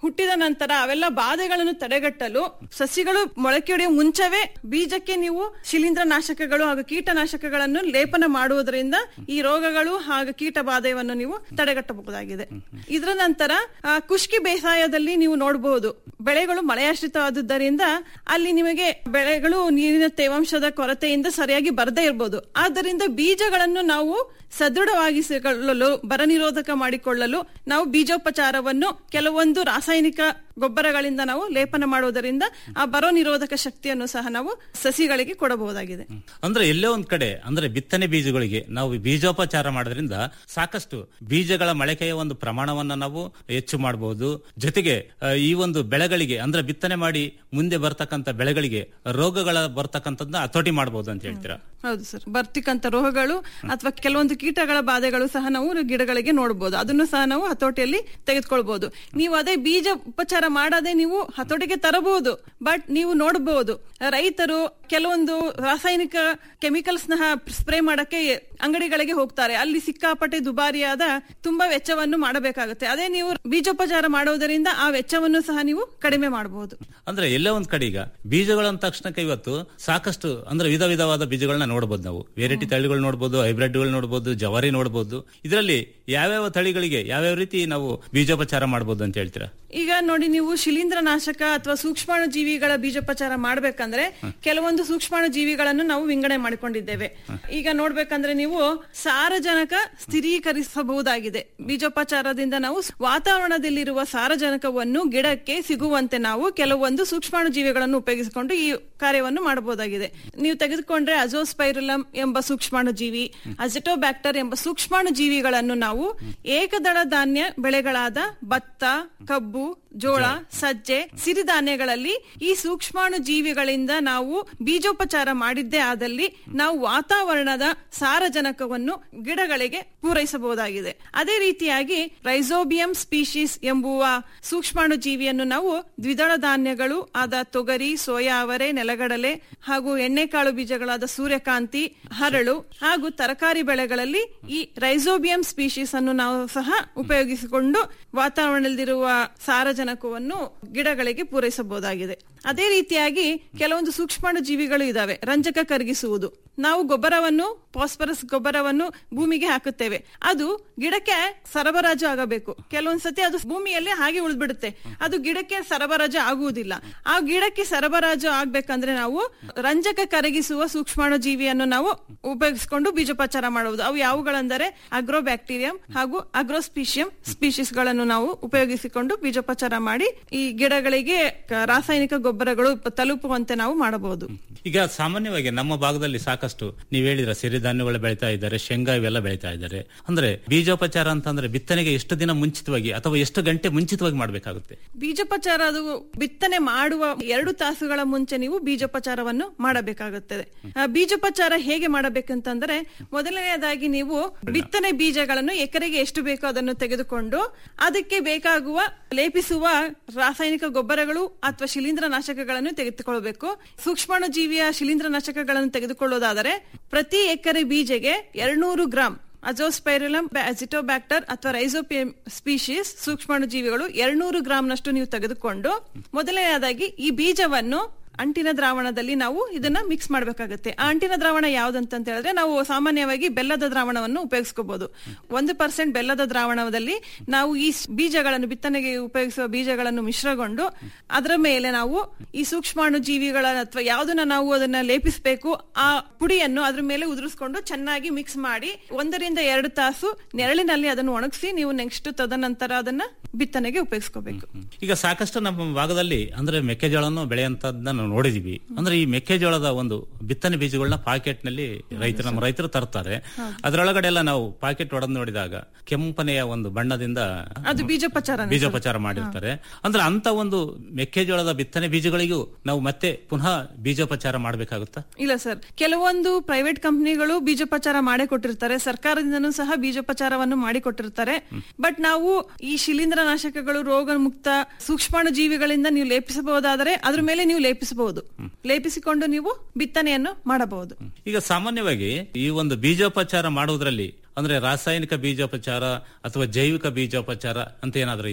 ಹುಟ್ಟಿದ ನಂತರ ಅವೆಲ್ಲ ಬಾಧೆಗಳನ್ನು ತಡೆಗಟ್ಟಲು ಸಸಿಗಳು ಮೊಳಕೆಯೊಡೆಯುವ ಮುಂಚವೇ ಬೀಜಕ್ಕೆ ನೀವು ಶಿಲೀಂಧ್ರ ನಾಶಕಗಳು ಹಾಗೂ ಕೀಟನಾಶಕಗಳನ್ನು ಲೇಪನ ಮಾಡುವುದರಿಂದ ಈ ರೋಗಗಳು ಹಾಗೂ ಕೀಟ ಬಾಧೆಯನ್ನು ನೀವು ತಡೆಗಟ್ಟಬಹುದಾಗಿದೆ ಇದರ ನಂತರ ಆ, ಖುಷ್ಕಿ ಬೇಸಾಯದಲ್ಲಿ ನೀವು ನೋಡಬಹುದು ಬೆಳೆಗಳು ಮಳೆಯಾಶ್ರಿತವಾದುದರಿಂದ ಅಲ್ಲಿ ನಿಮಗೆ ಬೆಳೆಗಳು ನೀರಿನ ತೇವಾಂಶದ ಕೊರತೆಯಿಂದ ಸರಿಯಾಗಿ ಬರದೇ ಇರಬಹುದು ಆದ್ದರಿಂದ ಬೀಜಗಳನ್ನು ನಾವು ಸದೃಢವಾಗಿಸಿಕೊಳ್ಳಲು ಬರ ನಿರೋಧಕ ಮಾಡಿಕೊಳ್ಳಲು ನಾವು ಬೀಜೋಪಚಾರವನ್ನು ಕೆಲವೊಂದು ರಾಸಾಯನಿಕ ಗೊಬ್ಬರಗಳಿಂದ ನಾವು ಲೇಪನ ಮಾಡುವುದರಿಂದ ಆ ಬರ ನಿರೋಧಕ ಶಕ್ತಿಯನ್ನು ಸಹ ನಾವು ಸಸಿಗಳಿಗೆ ಕೊಡಬಹುದಾಗಿದೆ ಅಂದ್ರೆ ಎಲ್ಲೇ ಒಂದ್ ಕಡೆ ಅಂದ್ರೆ ಬಿತ್ತನೆ ಬೀಜಗಳಿಗೆ ನಾವು ಬೀಜೋಪಚಾರ ಮಾಡೋದ್ರಿಂದ ಸಾಕಷ್ಟು ಬೀಜಗಳ ಮೊಳಕೆಯ ಒಂದು ಪ್ರಮಾಣವನ್ನ ನಾವು ಹೆಚ್ಚು ಮಾಡಬಹುದು ಜೊತೆಗೆ ಆ, ಈ ಒಂದು ಬೆಳೆಗಳಿಗೆ ಅಂದ್ರೆ ಬಿತ್ತನೆ ಮಾಡಿ ಮುಂದೆ ಬರ್ತಕ್ಕಂತ ಬೆಳೆಗಳಿಗೆ ರೋಗಗಳ ಬರ್ತಕ್ಕಂಥದ್ದನ್ನ ಹತೋಟಿ ಮಾಡಬಹುದು ಅಂತ ಹೇಳ್ತೀರಾ ಹೌದು ಸರ್ ಬರ್ತಕ್ಕಂತ ರೋಗಗಳು ಅಥವಾ ಕೆಲವೊಂದು ಕೀಟಗಳ ಬಾಧೆಗಳು ಸಹ ನಾವು ಗಿಡಗಳಿಗೆ ನೋಡಬಹುದು ಅದನ್ನು ಸಹ ನಾವು ಹತೋಟಿಯಲ್ಲಿ ತೆಗೆದುಕೊಳ್ಬಹುದು ನೀವು ಅದೇ ಬೀಜ ಉಪಚಾರ ಮಾಡದೆ ನೀವು ಹತೋಟಿಗೆ ತರಬಹುದು ಬಟ್ ನೀವು ನೋಡಬಹುದು ರೈತರು ಕೆಲವೊಂದು ರಾಸಾಯನಿಕ ಕೆಮಿಕಲ್ಸ್ ನ ಸ್ಪ್ರೇ ಮಾಡಕ್ಕೆ ಅಂಗಡಿಗಳಿಗೆ ಹೋಗ್ತಾರೆ ಅಲ್ಲಿ ಸಿಕ್ಕಾಪಟ್ಟೆ ದುಬಾರಿಯಾದ ತುಂಬಾ ವೆಚ್ಚವನ್ನು ಮಾಡಬೇಕಾಗುತ್ತೆ ಅದೇ ನೀವು ಬೀಜೋಪಚಾರ ಮಾಡೋದರಿಂದ ಆ ವೆಚ್ಚವನ್ನು ಸಹ ನೀವು ಕಡಿಮೆ ಮಾಡಬಹುದು ಅಂದ್ರೆ ಎಲ್ಲೇ ಒಂದ್ ಕಡೆ ಈಗ ಬೀಜಗಳು ಅಂದ ತಕ್ಷಣಕ್ಕೆ ಇವತ್ತು ಸಾಕಷ್ಟು ಅಂದ್ರೆ ವಿಧ ವಿಧವಾದ ಬೀಜಗಳನ್ನ ನೋಡಬಹುದು ನಾವು ವೆರೈಟಿ ತಳಿಗಳು ನೋಡಬಹುದು ಹೈಬ್ರಿಡ್ಗಳು ನೋಡಬಹುದು ಜವಾರಿ ನೋಡಬಹುದು ಇದರಲ್ಲಿ ಯಾವ್ಯಾವ ತಳಿಗಳಿಗೆ ಯಾವ್ಯಾವ ರೀತಿ ನಾವು ಬೀಜೋಪಚಾರ ಮಾಡಬಹುದು ಅಂತ ಹೇಳ್ತೀರಾ ಈಗ ನೋಡಿ ನೀವು ಶಿಲೀಂಧ್ರ ನಾಶಕ ಅಥವಾ ಸೂಕ್ಷ್ಮಾಣು ಜೀವಿಗಳ ಬೀಜೋಪಚಾರ ಮಾಡ್ಬೇಕಂದ್ರೆ ಕೆಲವೊಂದು ಸೂಕ್ಷ್ಮಾಣು ಜೀವಿಗಳನ್ನು ನಾವು ವಿಂಗಡಣೆ ಮಾಡಿಕೊಂಡಿದ್ದೇವೆ ಈಗ ನೋಡ್ಬೇಕಂದ್ರೆ ನೀವು ಸಾರಜನಕ ಸ್ಥಿರೀಕರಿಸಬಹುದಾಗಿದೆ ಬೀಜೋಪಚಾರದಿಂದ ನಾವು ವಾತಾವರಣದಲ್ಲಿರುವ ಸಾರಜನಕವನ್ನು ಗಿಡಕ್ಕೆ ಸಿಗುವಂತೆ ನಾವು ಕೆಲವೊಂದು ಸೂಕ್ಷ್ಮಾಣು ಜೀವಿಗಳನ್ನು ಉಪಯೋಗಿಸಿಕೊಂಡು ಈ ಕಾರ್ಯವನ್ನು ಮಾಡಬಹುದಾಗಿದೆ ನೀವು ತೆಗೆದುಕೊಂಡ್ರೆ ಅಜೋಸ್ಪೈರುಲಮ್ ಎಂಬ ಸೂಕ್ಷ್ಮಾಣು ಜೀವಿ ಅಜೆಟೋಬ್ಯಾಕ್ಟರ್ ಎಂಬ ಸೂಕ್ಷ್ಮಾಣು ಜೀವಿಗಳನ್ನು ನಾವು ಏಕದಳ ಧಾನ್ಯ ಬೆಳೆಗಳಾದ ಭತ್ತ ಕಬ್ಬು ಜೋಳ ಸಜ್ಜೆ ಸಿರಿಧಾನ್ಯಗಳಲ್ಲಿ ಈ ಸೂಕ್ಷ್ಮಾಣು ಜೀವಿಗಳಿಂದ ನಾವು ಬೀಜೋಪಚಾರ ಮಾಡಿದ್ದೇ ಆದಲ್ಲಿ ನಾವು ವಾತಾವರಣದ ಸಾರಜನಕವನ್ನು ಗಿಡಗಳಿಗೆ ಪೂರೈಸಬಹುದಾಗಿದೆ ಅದೇ ರೀತಿಯಾಗಿ ರೈಸೋಬಿಯಂ ಸ್ಪೀಶೀಸ್ ಎಂಬುವ ಸೂಕ್ಷ್ಮಾಣು ಜೀವಿಯನ್ನು ನಾವು ದ್ವಿದಳ ಧಾನ್ಯಗಳು ಆದ ತೊಗರಿ ಸೋಯಾ ಅವರೆ ನೆಲಗಡಲೆ ಹಾಗೂ ಎಣ್ಣೆಕಾಳು ಬೀಜಗಳಾದ ಸೂರ್ಯಕಾಂತಿ ಹರಳು ಹಾಗೂ ತರಕಾರಿ ಬೆಳೆಗಳಲ್ಲಿ ಈ ರೈಸೋಬಿಯಂ ಸ್ಪೀಶೀಸ್ ಅನ್ನು ನಾವು ಸಹ ಉಪಯೋಗಿಸಿಕೊಂಡು ವಾತಾವರಣದಲ್ಲಿರುವ ಸಾರಜನಕವನ್ನು ಗಿಡಗಳಿಗೆ ಪೂರೈಸಬಹುದಾಗಿದೆ ಅದೇ ರೀತಿಯಾಗಿ ಕೆಲವೊಂದು ಸೂಕ್ಷ್ಮಾಣು ಜೀವಿಗಳು ಇದಾವೆ ರಂಜಕ ಕರಗಿಸುವುದು ನಾವು ಗೊಬ್ಬರವನ್ನು ಫಾಸ್ಫರಸ್ ಗೊಬ್ಬರವನ್ನು ಭೂಮಿಗೆ ಹಾಕುತ್ತೇವೆ ಅದು ಗಿಡಕ್ಕೆ ಸರಬರಾಜು ಆಗಬೇಕು ಕೆಲವೊಂದ್ಸತಿ ಅದು ಭೂಮಿಯಲ್ಲಿ ಹಾಗೆ ಉಳಿದ್ಬಿಡುತ್ತೆ ಅದು ಗಿಡಕ್ಕೆ ಸರಬರಾಜು ಆಗುವುದಿಲ್ಲ ಆ ಗಿಡಕ್ಕೆ ಸರಬರಾಜು ಆಗ್ಬೇಕಂದ್ರೆ ನಾವು ರಂಜಕ ಕರಗಿಸುವ ಸೂಕ್ಷ್ಮಾಣು ಜೀವಿಯನ್ನು ನಾವು ಉಪಯೋಗಿಸಿಕೊಂಡು ಬೀಜೋಪಚಾರ ಮಾಡುವುದು ಅವು ಯಾವುಗಳೆಂದರೆ ಅಗ್ರೋಬ್ಯಾಕ್ಟೀರಿಯಂ ಹಾಗೂ ಅಗ್ರೋಸ್ಪೀಶಿಯಂ ಸ್ಪೀಶೀಸ್ ಗಳನ್ನು ನಾವು ಉಪಯೋಗಿಸಿಕೊಂಡು ಬೀಜೋಪಚಾರ ಮಾಡಿ ಈ ಗಿಡಗಳಿಗೆ ಕ- ರಾಸಾಯನಿಕ ಗೊಬ್ಬರಗಳು ತಲುಪುವಂತೆ ನಾವು ಮಾಡಬಹುದು ಈಗ ಸಾಮಾನ್ಯವಾಗಿ ನಮ್ಮ ಭಾಗದಲ್ಲಿ ಸಾಕಷ್ಟು ನೀವ್ ಹೇಳಿದ್ರ ಸಿರಿಧಾನ್ಯಗಳು ಬೆಳೀತಾ ಇದ್ದಾರೆ ಶೇಂಗಾ ಇವೆಲ್ಲ ಬೆಳೀತಾ ಇದ್ದಾರೆ ಅಂದ್ರೆ ಬೀಜೋಪಚಾರ ಅಂತಂದ್ರೆ ಬಿತ್ತನೆಗೆ ಎಷ್ಟು ದಿನ ಮುಂಚಿತವಾಗಿ ಅಥವಾ ಎಷ್ಟು ಗಂಟೆ ಮುಂಚಿತವಾಗಿ ಮಾಡ್ಬೇಕಾಗುತ್ತೆ ಬೀಜೋಪಚಾರ ಅದು ಬಿತ್ತನೆ ಮಾಡುವ ಎರಡು ತಾಸುಗಳ ಮುಂಚೆ ನೀವು ಬೀಜೋಪಚಾರವನ್ನು ಮಾಡಬೇಕಾಗುತ್ತದೆ ಆ, ಬೀಜೋಪಚಾರ ಹೇಗೆ ಮಾಡಬೇಕಂತಂದ್ರೆ ಮೊದಲನೆಯದಾಗಿ ನೀವು ಬಿತ್ತನೆ ಬೀಜಗಳನ್ನು ಎಕರೆಗೆ ಎಷ್ಟು ಬೇಕೋ ಅದನ್ನು ತೆಗೆದುಕೊಂಡು ಅದಕ್ಕೆ ಬೇಕಾಗುವ ಲೇಪಿಸುವ ರಾಸಾಯನಿಕ ಗೊಬ್ಬರಗಳು ಅಥವಾ ಶಿಲೀಂಧ್ರ ನಾಶಕಗಳನ್ನು ತೆಗೆದುಕೊಳ್ಳಬೇಕು ಸೂಕ್ಷ್ಮಾಣು ಜೀವಿಯ ಶಿಲೀಂಧ್ರ ನಾಶಕಗಳನ್ನು ತೆಗೆದುಕೊಳ್ಳೋದಾದರೆ ಪ್ರತಿ ಎಕರೆ ಬೀಜಗೆ ಎರಡ್ನೂರು ಗ್ರಾಂ ಅಜೋಸ್ಪೈರುಲಮ್ ಅಜಿಟೋಬ್ಯಾಕ್ಟರ್ ಅಥವಾ ರೈಸೋಪಿಯಂ ಸ್ಪೀಶೀಸ್ ಸೂಕ್ಷ್ಮಾಣು ಜೀವಿಗಳು ಎರಡ್ನೂರು ಗ್ರಾಂನಷ್ಟು ನೀವು ತೆಗೆದುಕೊಂಡು ಮೊದಲನೆಯದಾಗಿ ಈ ಬೀಜವನ್ನು ಅಂಟಿನ ದ್ರಾವಣದಲ್ಲಿ ನಾವು ಇದನ್ನ ಮಿಕ್ಸ್ ಮಾಡಬೇಕಾಗುತ್ತೆ ಆ ಅಂಟಿನ ದ್ರಾವಣ ಯಾವ್ದಂತ ಹೇಳಿದ್ರೆ ನಾವು ಸಾಮಾನ್ಯವಾಗಿ ಬೆಲ್ಲದ ದ್ರಾವಣವನ್ನು ಉಪಯೋಗಿಸ್ಕೋಬಹುದು ಒಂದು ಪರ್ಸೆಂಟ್ ಬೆಲ್ಲದ ದ್ರಾವಣದಲ್ಲಿ ನಾವು ಈ ಸ್- ಬೀಜಗಳನ್ನು ಬಿತ್ತನೆಗೆ ಉಪಯೋಗಿಸುವ ಬೀಜಗಳನ್ನು ಮಿಶ್ರಗೊಂಡು ಅದರ ಮೇಲೆ ನಾವು ಈ ಸೂಕ್ಷ್ಮಾಣು ಜೀವಿಗಳ ಅಥವಾ ಯಾವ್ದನ್ನ ನಾವು ಅದನ್ನ ಲೇಪಿಸಬೇಕು ಆ ಪುಡಿಯನ್ನು ಅದ್ರ ಮೇಲೆ ಉದುರಿಸ್ಕೊಂಡು ಚೆನ್ನಾಗಿ ಮಿಕ್ಸ್ ಮಾಡಿ ಒಂದರಿಂದ ಎರಡು ತಾಸು ನೆರಳಿನಲ್ಲಿ ಅದನ್ನು ಒಣಗಿಸಿ ನೀವು ನೆಕ್ಸ್ಟ್ ತದನಂತರ ಅದನ್ನ ಬಿತ್ತನೆಗೆ ಉಪಯೋಗಿಸ್ಕೋಬೇಕು ಈಗ ಸಾಕಷ್ಟು ನಮ್ಮ ಭಾಗದಲ್ಲಿ ಅಂದ್ರೆ ಮೆಕ್ಕೆಜೋಳವನ್ನು ಬೆಳೆಯಂತದ್ದನ್ನ ನಾವು ನೋಡಿದೀವಿ ಅಂದ್ರೆ ಈ ಮೆಕ್ಕೆಜೋಳದ ಒಂದು ಬಿತ್ತನೆ ಬೀಜಗಳನ್ನ ಪಾಕೆಟ್ ನಲ್ಲಿ ರೈತರು ನಮ್ಮ ರೈತರು ತರ್ತಾರೆ ಅದರೊಳಗಡೆ ಎಲ್ಲ ನಾವು ಪಾಕೆಟ್ ಒಡೆದು ನೋಡಿದಾಗ ಕೆಂಪನೆಯ ಒಂದು ಬಣ್ಣದಿಂದ ಅದು ಬೀಜೋಪಚಾರ ಬೀಜೋಪಚಾರ ಮಾಡಿರ್ತಾರೆ ಅಂದ್ರೆ ಅಂತ ಒಂದು ಮೆಕ್ಕೆಜೋಳದ ಬಿತ್ತನೆ ಬೀಜಗಳಿಗೂ ನಾವು ಮತ್ತೆ ಪುನಃ ಬೀಜೋಪಚಾರ ಮಾಡಬೇಕಾಗುತ್ತಾ ಇಲ್ಲ ಸರ್ ಕೆಲವೊಂದು ಪ್ರೈವೇಟ್ ಕಂಪನಿಗಳು ಬೀಜೋಪಚಾರ ಮಾಡೇ ಕೊಟ್ಟಿರ್ತಾರೆ ಸರ್ಕಾರದಿಂದನೂ ಸಹ ಬೀಜೋಪಚಾರವನ್ನು ಮಾಡಿಕೊಟ್ಟಿರ್ತಾರೆ ಬಟ್ ನಾವು ಈ ಶಿಲೀಂಧ್ರ ನಾಶಕಗಳು ರೋಗ ಮುಕ್ತ ಸೂಕ್ಷ್ಮಾಣು ಜೀವಿಗಳಿಂದ ನೀವು ಲೇಪಿಸಬಹುದಾದರೆ ಅದ್ರ ಮೇಲೆ ನೀವು ಲೇಪಿಸಬಹುದು ಲೇಪಿಸಿಕೊಂಡು ನೀವು ಬಿತ್ತನೆಯನ್ನು ಮಾಡಬಹುದು ಈಗ ಸಾಮಾನ್ಯವಾಗಿ ಈ ಒಂದು ಬೀಜೋಪಚಾರ ಮಾಡುವುದರಲ್ಲಿ ಅಂದ್ರೆ ರಾಸಾಯನಿಕ ಬೀಜೋಪಚಾರ ಅಥವಾ ಜೈವಿಕ ಬೀಜೋಪಚಾರ ಅಂತ ಏನಾದ್ರೂ ಇದೆಯಾ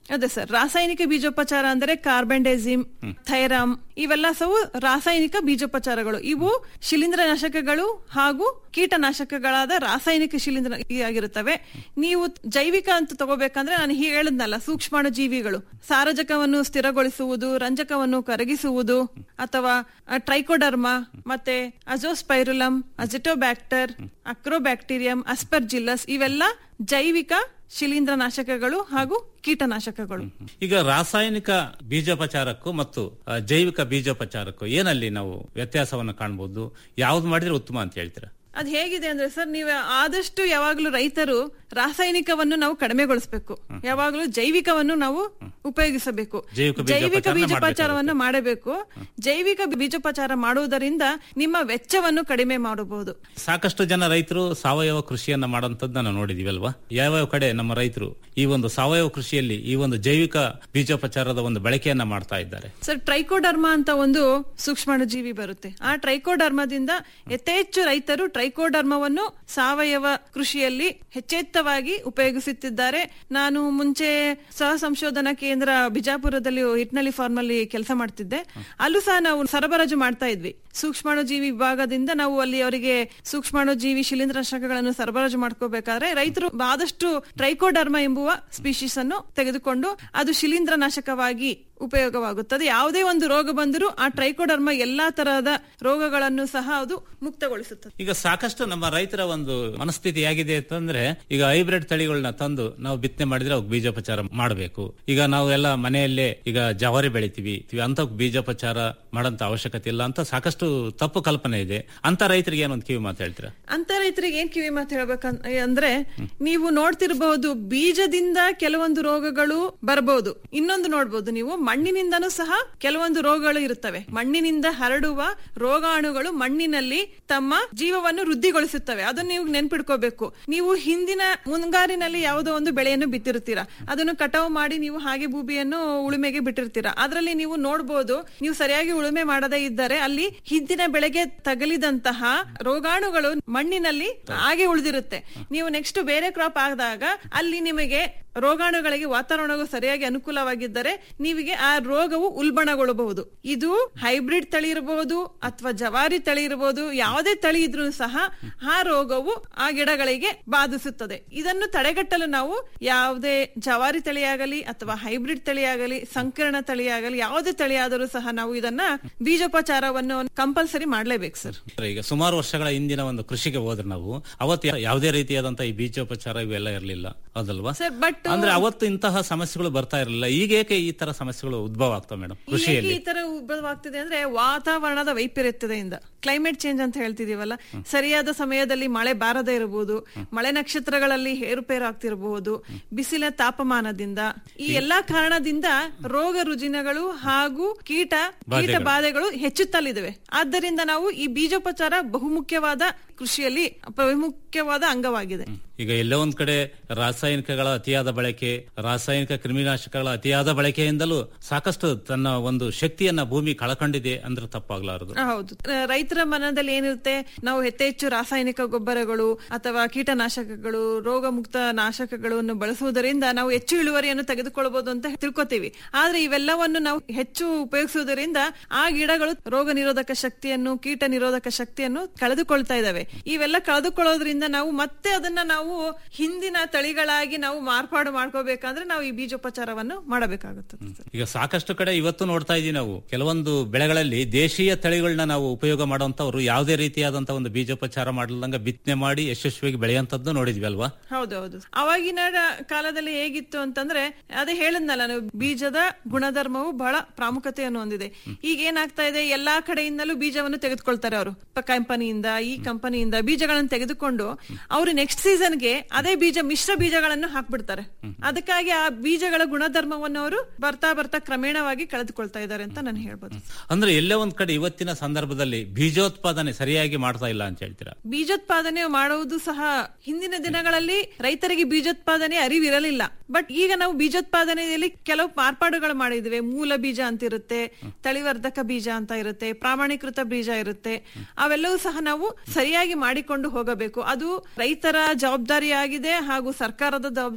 ಅದೇ ಸರ್ ರಾಸಾಯನಿಕ ಬೀಜೋಪಚಾರ ಅಂದ್ರೆ ಕಾರ್ಬೆಂಡೆಸಿಮ್ ಥೈರಾಮ್ ಇವೆಲ್ಲ ಸವು ರಾಸಾಯನಿಕ ಬೀಜೋಪಚಾರಗಳು ಇವು ಶಿಲೀಂಧ್ರನಾಶಕಗಳು ಹಾಗೂ ಕೀಟನಾಶಕಗಳಾದ ರಾಸಾಯನಿಕ ಶಿಲೀಂಧ್ರ ಆಗಿರುತ್ತವೆ ನೀವು ಜೈವಿಕ ಅಂತ ತಗೋಬೇಕಂದ್ರೆ ನಾನು ಹೀಗೆ ಹೇಳಿದ್ನಲ್ಲ ಸೂಕ್ಷ್ಮಾಣು ಜೀವಿಗಳು ಸಾರಜಕವನ್ನು ಸ್ಥಿರಗೊಳಿಸುವುದು ರಂಜಕವನ್ನು ಕರಗಿಸುವುದು ಅಥವಾ ಟ್ರೈಕೋಡರ್ಮಾ ಮತ್ತೆ ಅಜೋಸ್ಪೈರುಲಮ್ ಅಜಿಟೋಬ್ಯಾಕ್ಟರ್ ಅಕ್ರೋಬ್ಯಾಕ್ಟೀರಿಯಂ ಅಸ್ಪರ್ಜಿಲ್ಲಸ್ ಇವೆಲ್ಲ ಜೈವಿಕ ಶಿಲೀಂಧ್ರನಾಶಕಗಳು ಹಾಗೂ ಕೀಟನಾಶಕಗಳು ಈಗ ರಾಸಾಯನಿಕ ಬೀಜೋಪಚಾರಕ್ಕೂ ಮತ್ತು ಆ, ಜೈವಿಕ ಬೀಜೋಪಚಾರಕ್ಕೂ ಏನಲ್ಲಿ ನಾವು ವ್ಯತ್ಯಾಸವನ್ನು ಕಾಣಬಹುದು ಯಾವ್ದು ಮಾಡಿದ್ರೆ ಉತ್ತಮ ಅಂತ ಹೇಳ್ತೀರಾ ಅದ್ ಹೇಗಿದೆ ಅಂದ್ರೆ ಸರ್ ನೀವು ಆದಷ್ಟು ಯಾವಾಗ್ಲೂ ರೈತರು ರಾಸಾಯನಿಕವನ್ನು ನಾವು ಕಡಿಮೆಗೊಳಿಸಬೇಕು ಯಾವಾಗ್ಲೂ ಜೈವಿಕವನ್ನು ನಾವು ಉಪಯೋಗಿಸಬೇಕು ಜೈವಿಕ ಜೈವಿಕ ಬೀಜೋಪಚಾರನ ಬೀಜೋಪಚಾರವನ್ನು ಮಾಡಬೇಕು ಜೈವಿಕ ಬೀಜೋಪಚಾರ ಮಾಡುವುದರಿಂದ ನಿಮ್ಮ ವೆಚ್ಚವನ್ನು ಕಡಿಮೆ ಮಾಡಬಹುದು ಸಾಕಷ್ಟು ಜನ ರೈತರು ಸಾವಯವ ಕೃಷಿಯನ್ನ ಮಾಡೋಂಥದ್ದು ನಾವು ನೋಡಿದೀವಿ ಅಲ್ವಾ ಯಾವ್ಯಾವ ಕಡೆ ನಮ್ಮ ರೈತರು ಈ ಒಂದು ಸಾವಯವ ಕೃಷಿಯಲ್ಲಿ ಈ ಒಂದು ಜೈವಿಕ ಬೀಜೋಪಚಾರದ ಒಂದು ಬಳಕೆಯನ್ನ ಮಾಡ್ತಾ ಇದ್ದಾರೆ ಸರ್ ಟ್ರೈಕೋಡರ್ಮಾ ಅಂತ ಒಂದು ಸೂಕ್ಷ್ಮಾಣು ಜೀವಿ ಬರುತ್ತೆ ಆ ಟ್ರೈಕೋಡರ್ಮದಿಂದ ಯಥೇಚ್ಚು ರೈತರು ಟ್ರೈಕೋಡರ್ಮವನ್ನು ಸಾವಯವ ಕೃಷಿಯಲ್ಲಿ ಹೆಚ್ಚೆತ್ತವಾಗಿ ಉಪಯೋಗಿಸುತ್ತಿದ್ದಾರೆ ನಾನು ಮುಂಚೆ ಸಹ ಸಂಶೋಧನಾ ಕೇಂದ್ರ ಬಿಜಾಪುರದಲ್ಲಿ ಹಿಟ್ನಳ್ಳಿ ಫಾರ್ಮ್ ಅಲ್ಲಿ ಕೆಲಸ ಮಾಡ್ತಿದ್ದೆ ಅಲ್ಲೂ ಸಹ ನಾವು ಸರಬರಾಜು ಮಾಡ್ತಾ ಇದ್ವಿ ಸೂಕ್ಷ್ಮಾಣು ಜೀವಿ ವಿಭಾಗದಿಂದ ನಾವು ಅಲ್ಲಿ ಅವರಿಗೆ ಸೂಕ್ಷ್ಮಾಣು ಜೀವಿ ಶಿಲೀಂಧ್ರನಾಶಕಗಳನ್ನು ಸರಬರಾಜು ಮಾಡ್ಕೋಬೇಕಾದ್ರೆ ರೈತರು ಆದಷ್ಟು ಟ್ರೈಕೋಡರ್ಮಾ ಎಂಬುವ ಸ್ಪೀಶೀಸ್ ಅನ್ನು ತೆಗೆದುಕೊಂಡು ಅದು ಶಿಲೀಂಧ್ರನಾಶಕವಾಗಿ ಉಪಯೋಗವಾಗುತ್ತದೆ ಯಾವುದೇ ಒಂದು ರೋಗ ಬಂದರೂ ಆ ಟ್ರೈಕೋಡರ್ಮಾ ಎಲ್ಲಾ ತರಹದ ರೋಗಗಳನ್ನು ಸಹ ಅದು ಮುಕ್ತಗೊಳಿಸುತ್ತದೆ ಈಗ ಸಾಕಷ್ಟು ನಮ್ಮ ರೈತರ ಒಂದು ಮನಸ್ಥಿತಿ ಹೇಗಿದೆ ಅಂತಂದ್ರೆ ಈಗ ಹೈಬ್ರಿಡ್ ತಳಿಗಳನ್ನ ತಂದು ನಾವು ಬಿತ್ತನೆ ಮಾಡಿದ್ರೆ ಅವ್ಕೆ ಬೀಜೋಪಚಾರ ಮಾಡಬೇಕು ಈಗ ನಾವು ಎಲ್ಲ ಮನೆಯಲ್ಲೇ ಈಗ ಜವಾರಿ ಬೆಳಿತೀವಿ ಅಂತ ಬೀಜೋಪಚಾರ ಮಾಡೋಂತ ಅವಶ್ಯಕತೆ ಇಲ್ಲ ಅಂತ ಸಾಕಷ್ಟು ತಪ್ಪು ಕಲ್ಪನೆ ಇದೆ ಅಂತ ರೈತರಿಗೆ ಏನೊಂದು ಕಿವಿ ಮಾತು ಹೇಳ್ತೀರಾ ಅಂತ ರೈತರಿಗೆ ಏನ್ ಕಿವಿ ಮಾತು ಹೇಳ್ಬೇಕಂತ ಅಂದ್ರೆ ನೀವು ನೋಡ್ತಿರಬಹುದು ಬೀಜದಿಂದ ಕೆಲವೊಂದು ರೋಗಗಳು ಬರಬಹುದು ಇನ್ನೊಂದು ನೋಡ್ಬೋದು ನೀವು ಮಣ್ಣಿನಿಂದನೂ ಸಹ ಕೆಲವೊಂದು ರೋಗಗಳು ಇರುತ್ತವೆ ಮಣ್ಣಿನಿಂದ ಹರಡುವ ರೋಗಾಣುಗಳು ಮಣ್ಣಿನಲ್ಲಿ ತಮ್ಮ ಜೀವವನ್ನು ವೃದ್ಧಿಗೊಳಿಸುತ್ತವೆ ಅದನ್ನು ನೀವು ನೆನ್ಪಿಡ್ಕೋಬೇಕು ನೀವು ಹಿಂದಿನ ಮುಂಗಾರಿನಲ್ಲಿ ಯಾವುದೋ ಒಂದು ಬೆಳೆಯನ್ನು ಬಿತ್ತಿರ್ತೀರಾ ಅದನ್ನು ಕಟಾವು ಮಾಡಿ ನೀವು ಹಾಗೆ ಭೂಮಿಯನ್ನು ಉಳುಮೆಗೆ ಬಿಟ್ಟಿರ್ತೀರಾ ಅದರಲ್ಲಿ ನೀವು ನೋಡ್ಬೋದು ನೀವು ಸರಿಯಾಗಿ ಉಳುಮೆ ಮಾಡದೇ ಇದ್ದರೆ ಅಲ್ಲಿ ಹಿಂದಿನ ಬೆಳೆಗೆ ತಗಲಿದಂತಹ ರೋಗಾಣುಗಳು ಮಣ್ಣಿನಲ್ಲಿ ಹಾಗೆ ಉಳಿದಿರುತ್ತೆ ನೀವು ನೆಕ್ಸ್ಟ್ ಬೇರೆ ಕ್ರಾಪ್ ಆದಾಗ ಅಲ್ಲಿ ನಿಮಗೆ ರೋಗಾಣುಗಳಿಗೆ ವಾತಾವರಣವು ಸರಿಯಾಗಿ ಅನುಕೂಲವಾಗಿದ್ದರೆ ನೀವಿಗೆ ಆ ರೋಗವು ಉಲ್ಬಣಗೊಳ್ಳಬಹುದು ಇದು ಹೈಬ್ರಿಡ್ ತಳಿ ಇರಬಹುದು ಅಥವಾ ಜವಾರಿ ತಳಿ ಇರಬಹುದು ಯಾವುದೇ ತಳಿ ಇದ್ರೂ ಸಹ ಆ ರೋಗವು ಆ ಗಿಡಗಳಿಗೆ ಬಾಧಿಸುತ್ತದೆ ಇದನ್ನು ತಡೆಗಟ್ಟಲು ನಾವು ಯಾವುದೇ ಜವಾರಿ ತಳಿಯಾಗಲಿ ಅಥವಾ ಹೈಬ್ರಿಡ್ ತಳಿಯಾಗಲಿ ಸಂಕೀರ್ಣ ತಳಿಯಾಗಲಿ ಯಾವುದೇ ತಳಿಯಾದರೂ ಸಹ ನಾವು ಇದನ್ನ ಬೀಜೋಪಚಾರವನ್ನು ಕಂಪಲ್ಸರಿ ಮಾಡ್ಲೇಬೇಕು ಸರ್ ಈಗ ಸುಮಾರು ವರ್ಷಗಳ ಹಿಂದಿನ ಒಂದು ಕೃಷಿಗೆ ಹೋದ್ರೆ ನಾವು ಅವತ್ತು ಯಾ- ಯಾವುದೇ ರೀತಿಯಾದಂತ ಈ ಬೀಜೋಪಚಾರ ಇವೆಲ್ಲ ಇರಲಿಲ್ಲ ಹೌದಲ್ವಾ ಸರ್ ಬಟ್ ಅಂದ್ರೆ ಅವತ್ತು ಇಂತಹ ಸಮಸ್ಯೆಗಳು ಬರ್ತಾ ಇರಲಿಲ್ಲ ಈಗ ಏಕೆ ಈ ತರ ಸಮಸ್ಯೆಗಳು ಉದ್ಭವ ಆಗ್ತವೆ ಮೇಡಮ್ ಏಕೆ ಕೃಷಿಯಲ್ಲಿ ಈ ತರ ಉದ್ಭವವಾಗ್ತಿದೆ ಅಂದ್ರೆ ವಾತಾವರಣದ ವೈಪರೀತ್ಯತೆಯಿಂದ ಕ್ಲೈಮೇಟ್ ಚೇಂಜ್ ಅಂತ ಹೇಳ್ತಿದೀವಲ್ಲ ಸರಿಯಾದ ಸಮಯದಲ್ಲಿ ಮಳೆ ಬಾರದೇ ಇರಬಹುದು ಮಳೆ ನಕ್ಷತ್ರಗಳಲ್ಲಿ ಏರುಪೇರು ಆಗ್ತಿರಬಹುದು ಬಿಸಿಲ ತಾಪಮಾನದಿಂದ ಈ ಎಲ್ಲಾ ಕಾರಣದಿಂದ ರೋಗ ರುಜಿನಗಳು ಹಾಗೂ ಕೀಟ ಕೀಟ ಬಾಧೆಗಳು. ಬಾಧೆಗಳು ಹೆಚ್ಚುತ್ತಲಿವೆ ಆದ್ದರಿಂದ ನಾವು ಈ ಬೀಜೋಪಚಾರ ಬಹುಮುಖ್ಯವಾದ ಕೃಷಿಯಲ್ಲಿ ಬಹುಮುಖ್ಯವಾದ ಅಂಗವಾಗಿದೆ ಈಗ ಎಲ್ಲೋ ಒಂದ್ ಕಡೆ ರಾಸಾಯನಿಕಗಳ ಅತಿಯಾದ ಬಳಕೆ ರಾಸಾಯನಿಕ ಕ್ರಿಮಿನಾಶಕಗಳ ಅತಿಯಾದ ಬಳಕೆಯಿಂದಲೂ ಸಾಕಷ್ಟು ತನ್ನ ಒಂದು ಶಕ್ತಿಯನ್ನ ಭೂಮಿ ಕಳಕೊಂಡಿದೆ ಅಂದ್ರೆ ತಪ್ಪಾಗ್ಲಾರದು ಹೌದು ರ- ರೈತರ ಮನದಲ್ಲಿ ಏನಿರುತ್ತೆ ನಾವು ಹೆಚ್ಚೆಚ್ಚು ರಾಸಾಯನಿಕ ಗೊಬ್ಬರಗಳು ಅಥವಾ ಕೀಟನಾಶಕಗಳು ರೋಗ ಮುಕ್ತ ನಾಶಕಗಳನ್ನು ಬಳಸುವುದರಿಂದ ನಾವು ಹೆಚ್ಚು ಇಳುವರಿಯನ್ನು ತೆಗೆದುಕೊಳ್ಳಬಹುದು ಅಂತ ತಿಳ್ಕೊತೀವಿ ಆದ್ರೆ ಇವೆಲ್ಲವನ್ನು ನಾವು ಹೆಚ್ಚು ಉಪಯೋಗಿಸುವುದರಿಂದ ಆ ಗಿಡಗಳು ರೋಗ ನಿರೋಧಕ ಶಕ್ತಿಯನ್ನು ಕೀಟ ನಿರೋಧಕ ಶಕ್ತಿಯನ್ನು ಕಳೆದುಕೊಳ್ತಾ ಇದಾವೆ ಇವೆಲ್ಲ ಕಳೆದುಕೊಳ್ಳೋದ್ರಿಂದ ನಾವು ಮತ್ತೆ ಅದನ್ನ ನಾವು ಹಿಂದಿನ ತಳಿಗಳಾಗಿ ನಾವು ಮಾರ್ಪಾಡು ಮಾಡ್ಕೋಬೇಕಂದ್ರೆ ನಾವು ಈ ಬೀಜೋಪಚಾರವನ್ನು ಮಾಡಬೇಕಾಗುತ್ತದೆ ಈಗ ಸಾಕಷ್ಟು ಕಡೆ ಇವತ್ತು ನೋಡ್ತಾ ಇದೀವಿ ನಾವು ಕೆಲವೊಂದು ಬೆಳೆಗಳಲ್ಲಿ ದೇಶೀಯ ತಳಿಗಳನ್ನ ನಾವು ಉಪಯೋಗ ಮಾಡುವಂತವ್ರು ಯಾವುದೇ ರೀತಿಯಾದಂತ ಒಂದು ಬೀಜೋಪಚಾರ ಮಾಡಲಂಗ ಬಿತ್ತನೆ ಮಾಡಿ ಯಶಸ್ವಿಯಾಗಿ ಬೆಳೆಯುವಂತದ್ದು ನೋಡಿದ್ವಿ ಅಲ್ವಾ ಹೌದೌದು ಅವಾಗಿನ ಕಾಲದಲ್ಲಿ ಹೇಗಿತ್ತು ಅಂತಂದ್ರೆ ಅದೇ ಹೇಳಿದ್ನಲ್ಲ ನಾವು ಬೀಜದ ಗುಣಧರ್ಮವು ಬಹಳ ಪ್ರಾಮುಖ್ಯತೆಯನ್ನು ಹೊಂದಿದೆ ಈಗ ಏನಾಗ್ತಾ ಇದೆ ಎಲ್ಲಾ ಕಡೆಯಿಂದಲೂ ಬೀಜವನ್ನು ತೆಗೆದುಕೊಳ್ತಾರೆ ಅವರು ಕಂಪನಿಯಿಂದ ಈ ಕಂಪನಿಯಿಂದ ಬೀಜಗಳನ್ನು ತೆಗೆದುಕೊಂಡು ಅವರು ನೆಕ್ಸ್ಟ್ ಸೀಸನ್ಗೆ ಅದೇ ಬೀಜ ಮಿಶ್ರ ಬೀಜಗಳನ್ನು ಹಾಕ್ಬಿಡ್ತಾರೆ ಅದಕ್ಕಾಗಿ ಆ ಬೀಜಗಳ ಗುಣಧರ್ಮವನ್ನು ಅವರು ಬರ್ತಾ ಬರ್ತಾ ಕ್ರಮೇಣವಾಗಿ ಕಳೆದುಕೊಳ್ತಾ ಇದ್ದಾರೆ ಅಂತ ನಾನು ಹೇಳ್ಬೋದು ಅಂದ್ರೆ ಎಲ್ಲೇ ಒಂದ್ ಕಡೆ ಇವತ್ತಿನ ಸಂದರ್ಭದಲ್ಲಿ ಬೀಜೋತ್ಪಾದನೆ ಸರಿಯಾಗಿ ಮಾಡ್ತಾ ಇಲ್ಲ ಅಂತ ಹೇಳ್ತೀರಾ ಬೀಜೋತ್ಪಾದನೆ ಮಾಡುವುದು ಸಹ ಹಿಂದಿನ ದಿನಗಳಲ್ಲಿ ರೈತರಿಗೆ ಬೀಜೋತ್ಪಾದನೆ ಅರಿವಿರಲಿಲ್ಲ ಬಟ್ ಈಗ ನಾವು ಬೀಜೋತ್ಪಾದನೆಯಲ್ಲಿ ಕೆಲವು ಮಾರ್ಪಾಡುಗಳು ಮಾಡಿದ್ವಿ ಮೂಲ ಬೀಜ ಅಂತ ಇರುತ್ತೆ ತಳಿವರ್ಧಕ ಬೀಜ ಅಂತ ಇರುತ್ತೆ ಪ್ರಾಮಾಣೀಕೃತ ಬೀಜ ಇರುತ್ತೆ ಅವೆಲ್ಲವೂ ಸಹ ನಾವು ಸರಿಯಾಗಿ ಮಾಡಿಕೊಂಡು ಹೋಗಬೇಕು ಅದು ರೈತರ ಜವಾಬ್ದಾರಿ ಆಗಿದೆ ಹಾಗೂ ಸರ್ಕಾರದ ಜವಾಬ್ದಾರಿಯೂ ಕೂಡ